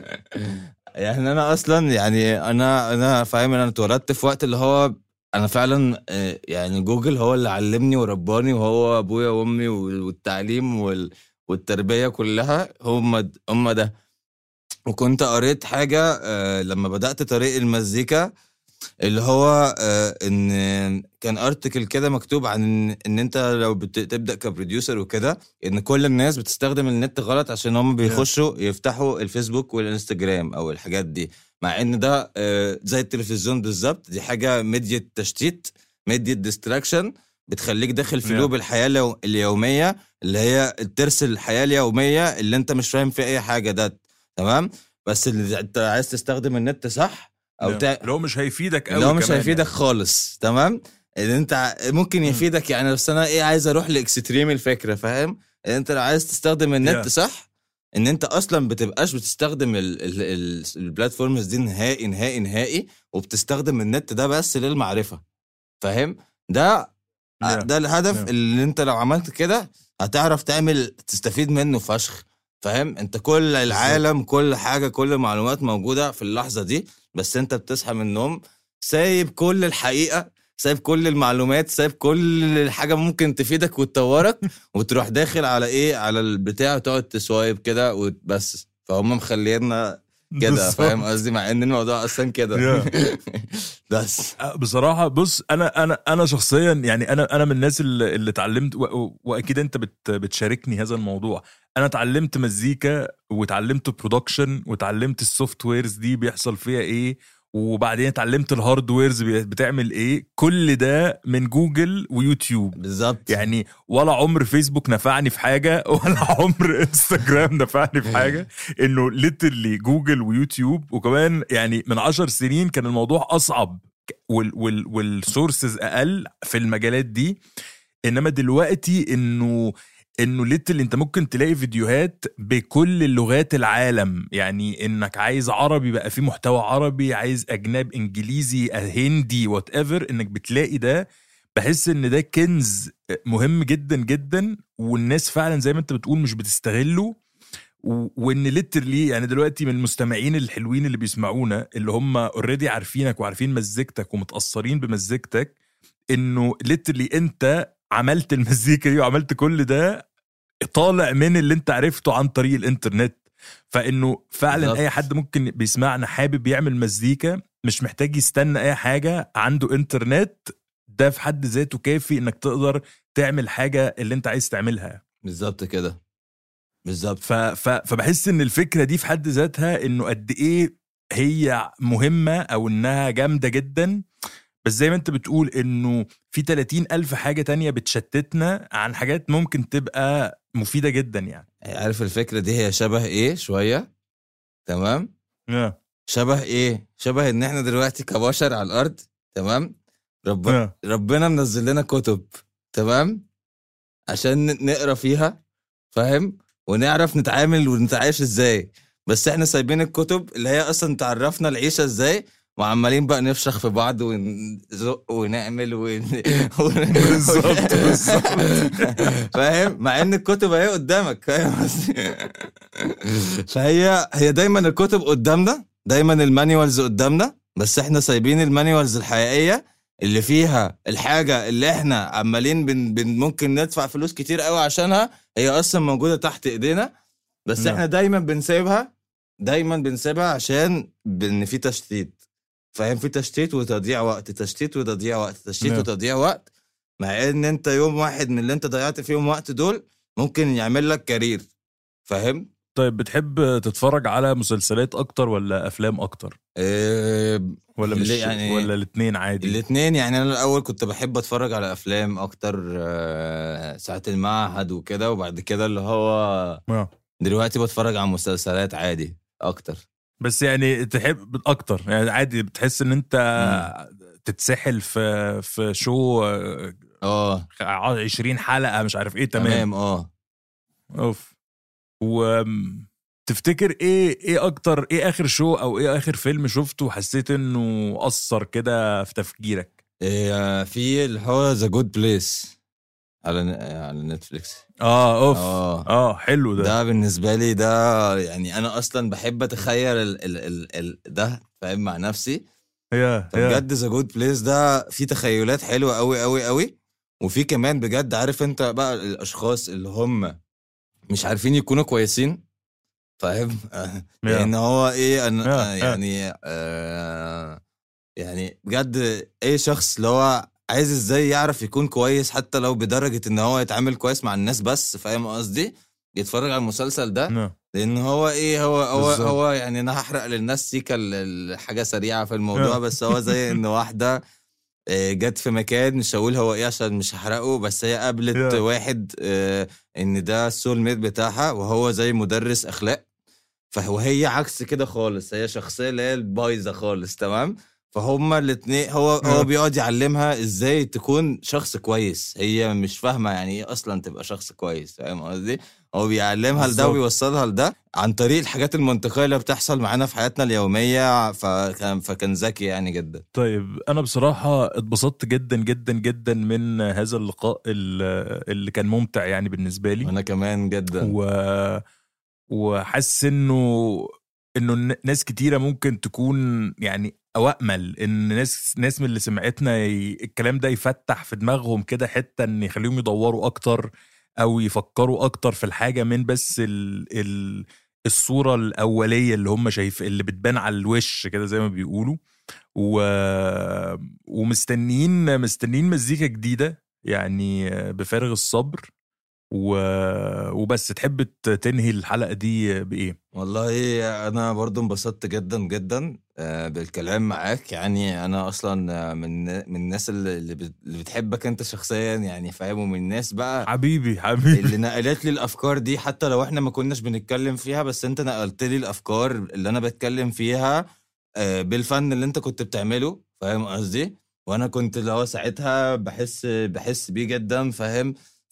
يعني انا اصلا يعني انا انا فاهم ان انا اتولدت في وقت اللي هو انا فعلا آه، يعني جوجل هو اللي علمني ورباني وهو ابويا وامي والتعليم وال والتربيه كلها هم هم ده وكنت قريت حاجه آه، لما بدات طريق المزيكا اللي هو آه، ان كان ارتكل كده مكتوب عن ان, إن انت لو بت- تبدا كبروديوسر وكده ان كل الناس بتستخدم النت غلط عشان هم بيخشوا يفتحوا الفيسبوك والانستجرام او الحاجات دي مع ان ده آه، زي التلفزيون بالظبط دي حاجه ميديا تشتيت مدي الديستراكشن بتخليك داخل في Yeah. لوب الحياه اليو- اليوميه اللي هي الترس الحياه اليوميه اللي انت مش فاهم فيها اي حاجه ده تمام بس اللي انت عايز تستخدم النت صح او نعم. تع... اللي هو مش هيفيدك قوي اللي هو مش كمان هيفيدك خالص تمام اللي انت ع- ممكن يفيدك يعني بس انا ايه عايز اروح لاكستريم الفكره فاهم اللي انت لو عايز تستخدم النت Yeah. صح ان انت اصلا بتبقاش بتستخدم ال- ال- ال- البلاتفورمز دي نهائي نهائي نهائي وبتستخدم النت ده بس للمعرفه فاهم ده Yeah. ده الهدف Yeah. اللي انت لو عملت كده هتعرف تعمل تستفيد منه فشخ فاهم انت كل العالم كل حاجه كل المعلومات موجوده في اللحظه دي بس انت بتصحى من النوم سايب كل الحقيقه سايب كل المعلومات سايب كل حاجه ممكن تفيدك وتطورك وتروح داخل على ايه على البتاع وتقعد تسوايب كده وبس فهم مخلينا كده بالظبط. فاهم قصدي مع ان الموضوع اصلا كده بس أه، بصراحه بص انا انا انا شخصيا يعني انا انا من الناس اللي, اللي اتعلمت و- و- واكيد انت بت بتشاركني هذا الموضوع انا اتعلمت مزيكا واتعلمت برودكشن واتعلمت السوفت ويرز دي بيحصل فيها ايه وبعدين اتعلمت الهاردويرز بي- بتعمل ايه كل ده من جوجل ويوتيوب بالظبط يعني ولا عمر فيسبوك نفعني في حاجه ولا عمر انستجرام نفعني في حاجه انه ليترلي جوجل ويوتيوب وكمان يعني من عشر سنين كان الموضوع اصعب وال وال والسورسز اقل في المجالات دي انما دلوقتي انه انه ليتل انت ممكن تلاقي فيديوهات بكل اللغات العالم يعني انك عايز عربي بقى في محتوى عربي عايز اجنب انجليزي هندي وات ايفر انك بتلاقي ده بحس ان ده كنز مهم جدا جدا والناس فعلا زي ما انت بتقول مش بتستغله و- وان ليترلي يعني دلوقتي من المستمعين الحلوين اللي بيسمعونا اللي هم اوريدي عارفينك وعارفين مزيكتك ومتاثرين بمزيكتك انه ليترلي انت عملت المزيكا دي وعملت كل ده طالع من اللي انت عرفته عن طريق الانترنت فانه فعلا بالظبط. اي حد ممكن بيسمعنا حابب يعمل مزيكا مش محتاج يستنى اي حاجه عنده انترنت ده في حد ذاته كافي انك تقدر تعمل حاجه اللي انت عايز تعملها بالظبط كده بالظبط ف... ف... فبحس ان الفكره دي في حد ذاتها انه قد ايه هي مهمه او انها جامده جدا بس زي ما انت بتقول انه في 30 الف حاجه تانية بتشتتنا عن حاجات ممكن تبقى مفيده جدا يعني عارف الفكره دي هي شبه ايه شويه تمام شبه ايه شبه ان احنا دلوقتي كبشر على الارض تمام رب... آه. ربنا منزل لنا كتب تمام عشان ن- نقرا فيها فاهم ونعرف نتعامل ونتعايش ازاي بس احنا سايبين الكتب اللي هي اصلا تعرفنا العيشه ازاي وعمالين بقى نفشخ في بعض ونزق ونعمل ون... بالظبط، بالظبط. فاهم مع ان الكتب اهي قدامك فاهم قصدي؟ فهي هي دايما الكتب قدامنا دايما المانيوالز قدامنا بس احنا سايبين المانيوالز الحقيقيه اللي فيها الحاجه اللي احنا عمالين بن بن ممكن ندفع فلوس كتير قوي عشانها هي اصلا موجوده تحت ايدينا بس نعم. احنا دايما بنسيبها دايما بنسيبها عشان ان في تشتيت فاهم في تشتيت وتضييع وقت تشتيت وتضييع وقت تشتيت نعم. وتضييع وقت مع ان انت يوم واحد من اللي انت ضيعت فيهم وقت دول ممكن يعمل لك كارير فاهم طيب بتحب تتفرج على مسلسلات اكتر ولا افلام اكتر إيه ولا مش اللي يعني- ولا الاثنين عادي الاثنين يعني انا الاول كنت بحب اتفرج على افلام اكتر آه، ساعه المعهد وكده وبعد كده اللي هو آه. دلوقتي بتفرج على مسلسلات عادي اكتر بس يعني تحب اكتر يعني عادي بتحس ان انت تتسحل في في شو آه، اه 20 حلقه مش عارف ايه تمام تمام اه اوف و تفتكر ايه ايه اكتر ايه اخر شو او ايه اخر فيلم شفته وحسيت انه اثر كده في تفكيرك إيه، في اللي هو ذا جود بليس على على نتفليكس اه اوف اه اه حلو ده, ده بالنسبه لي ده يعني انا اصلا بحب اتخيل ال ال ال ال ده فاهم مع نفسي يا يا فبجد ذا جود بليس ده فيه تخيلات حلوه قوي قوي قوي وفي كمان بجد عارف انت بقى الاشخاص اللي هم مش عارفين يكونوا كويسين فاهم لان هو ايه انا يا، يا. يعني آه يعني بجد اي شخص اللي هو عايز ازاي يعرف يكون كويس حتى لو بدرجه ان هو يتعامل كويس مع الناس بس فاهم قصدي يتفرج على المسلسل ده نعم. لان هو ايه هو هو بالظبط. هو يعني انا هحرق للناس سيكا ال- الحاجه سريعه في الموضوع آه. بس هو زي ان واحده آه، جت في مكان مش هقول هو ايه عشان مش هحرقه بس هي قابلت Yeah. واحد آه، ان ده السول ميت بتاعها وهو زي مدرس اخلاق فهو هي عكس كده خالص هي شخصيه اللي هي البايظه خالص تمام فهما الاتنين هو هو Yeah. بيقعد يعلمها ازاي تكون شخص كويس هي مش فاهمه يعني ايه اصلا تبقى شخص كويس فاهم قصدي هو بيعلمها لده بالظبط. ويوصلها لده عن طريق الحاجات المنطقيه اللي بتحصل معانا في حياتنا اليوميه فكان فكان ذكي يعني جدا طيب انا بصراحه اتبسطت جدا جدا جدا من هذا اللقاء ال- اللي كان ممتع يعني بالنسبه لي وانا كمان جدا و وحاسس انه انه الن- ناس كتيره ممكن تكون يعني او امل ان ناس ناس من اللي سمعتنا ي... الكلام ده يفتح في دماغهم كده حته ان يخليهم يدوروا اكتر او يفكروا اكتر في الحاجه من بس ال... ال... الصوره الاوليه اللي هم شايف اللي بتبان على الوش كده زي ما بيقولوا و... ومستنيين مستنيين مزيكا جديده يعني بفارغ الصبر و... وبس تحب ت- تنهي الحلقه دي بايه والله انا برضو انبسطت جدا جدا آه، بالكلام معاك يعني انا اصلا آه، من من الناس اللي اللي بت- اللي بتحبك انت شخصيا يعني فاهم ومن الناس بقى حبيبي حبيبي اللي نقلت لي الافكار دي حتى لو احنا ما كناش بنتكلم فيها بس انت نقلت لي الافكار اللي انا بتكلم فيها آه، بالفن اللي انت كنت بتعمله فاهم قصدي وانا كنت اللي هو ساعتها بحس بحس بيه جدا فاهم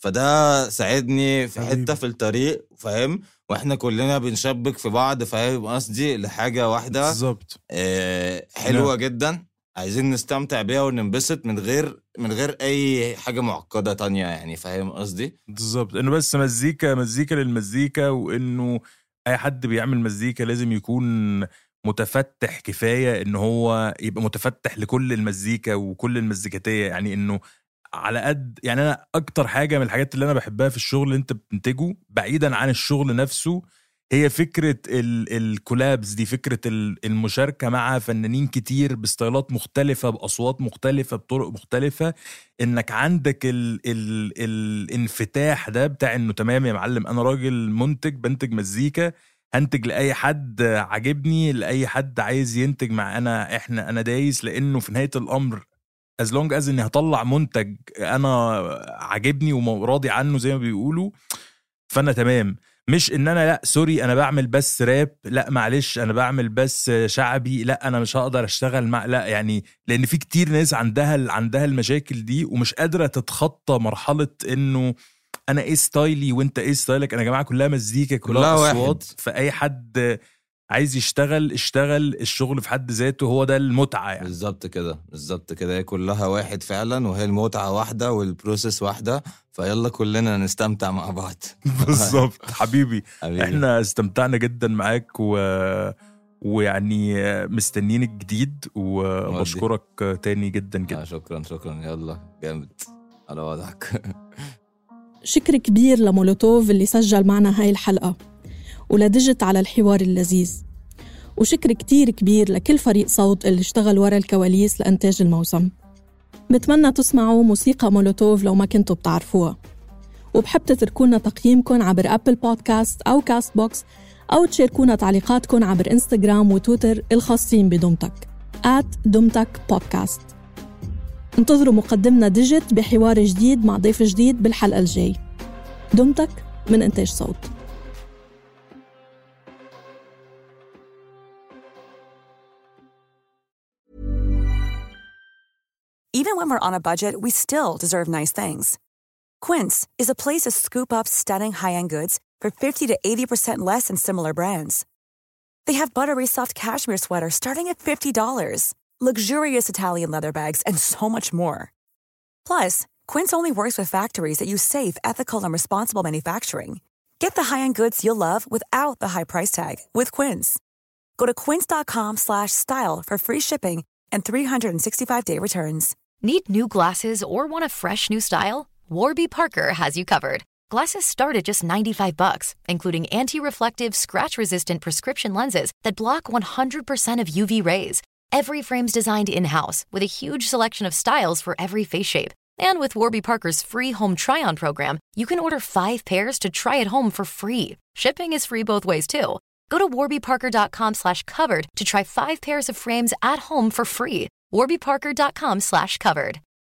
فده ساعدني في حبيبي. حته في الطريق فاهم واحنا كلنا بنشبك في بعض فاهم قصدي لحاجه واحده بالظبط آه، حلوه جدا عايزين نستمتع بيها وننبسط من غير من غير اي حاجه معقده تانية يعني فاهم قصدي بالظبط انه بس مزيكا مزيكا للمزيكا وانه اي حد بيعمل مزيكا لازم يكون متفتح كفايه ان هو يبقى متفتح لكل المزيكا وكل المزيكاتيه يعني انه على قد يعني انا اكتر حاجه من الحاجات اللي انا بحبها في الشغل اللي انت بتنتجه بعيدا عن الشغل نفسه هي فكره ال- الكولابز دي فكره ال- المشاركه مع فنانين كتير بستايلات مختلفه باصوات مختلفه بطرق مختلفه انك عندك ال ال الانفتاح ده بتاع انه تمام يا معلم انا راجل منتج بنتج مزيكا هنتج لاي حد عاجبني لاي حد عايز ينتج مع انا احنا انا دايس لانه في نهايه الامر از لونج از اني هطلع منتج انا عاجبني وراضي عنه زي ما بيقولوا فانا تمام مش ان انا لا سوري انا بعمل بس راب لا معلش انا بعمل بس شعبي لا انا مش هقدر اشتغل مع لا يعني لان في كتير ناس عندها عندها المشاكل دي ومش قادره تتخطى مرحله انه انا ايه ستايلي وانت ايه ستايلك انا يا جماعه كلها مزيكا كلها, كلها واحد. اصوات فاي حد عايز يشتغل اشتغل الشغل في حد ذاته هو ده المتعه يعني بالظبط كده بالظبط كده هي كلها واحد فعلا وهي المتعه واحده والبروسيس واحده فيلا كلنا نستمتع مع بعض بالظبط حبيبي حبيبي. احنا استمتعنا جدا معاك و... ويعني مستنيين الجديد وبشكرك تاني جدا آه جدا شكرا شكرا يلا جامد على وضعك شكر كبير لمولوتوف اللي سجل معنا هاي الحلقة ولدجت على الحوار اللذيذ وشكر كتير كبير لكل فريق صوت اللي اشتغل ورا الكواليس لإنتاج الموسم بتمنى تسمعوا موسيقى مولوتوف لو ما كنتوا بتعرفوها وبحب تتركونا تقييمكم عبر أبل بودكاست أو كاست بوكس أو تشاركونا تعليقاتكم عبر إنستغرام وتويتر الخاصين بدمتك at دمتك بودكاست انتظروا مقدمنا ديجيت بحوار جديد مع ضيف جديد بالحلقة الجاي دمتك من إنتاج صوت Even when we're on a budget, we still deserve nice things. Quince is a place to scoop up stunning high-end goods for 50 to 80% less than similar brands. They have buttery soft cashmere sweaters starting at $50, luxurious Italian leather bags, and so much more. Plus, Quince only works with factories that use safe, ethical, and responsible manufacturing. Get the high-end goods you'll love without the high price tag with Quince. Go to quince.com slash style for free shipping and 365-day returns. Need new glasses or want a fresh new style? Warby Parker has you covered. Glasses start at just 95 bucks, including anti-reflective, scratch-resistant prescription lenses that block 100% of UV rays. Every frame's designed in-house with a huge selection of styles for every face shape. And with Warby Parker's free home try-on program, you can order 5 pairs to try at home for free. Shipping is free both ways too. Go to warbyparker.com slash covered to try 5 pairs of frames at home for free. warbyparker.com slash covered.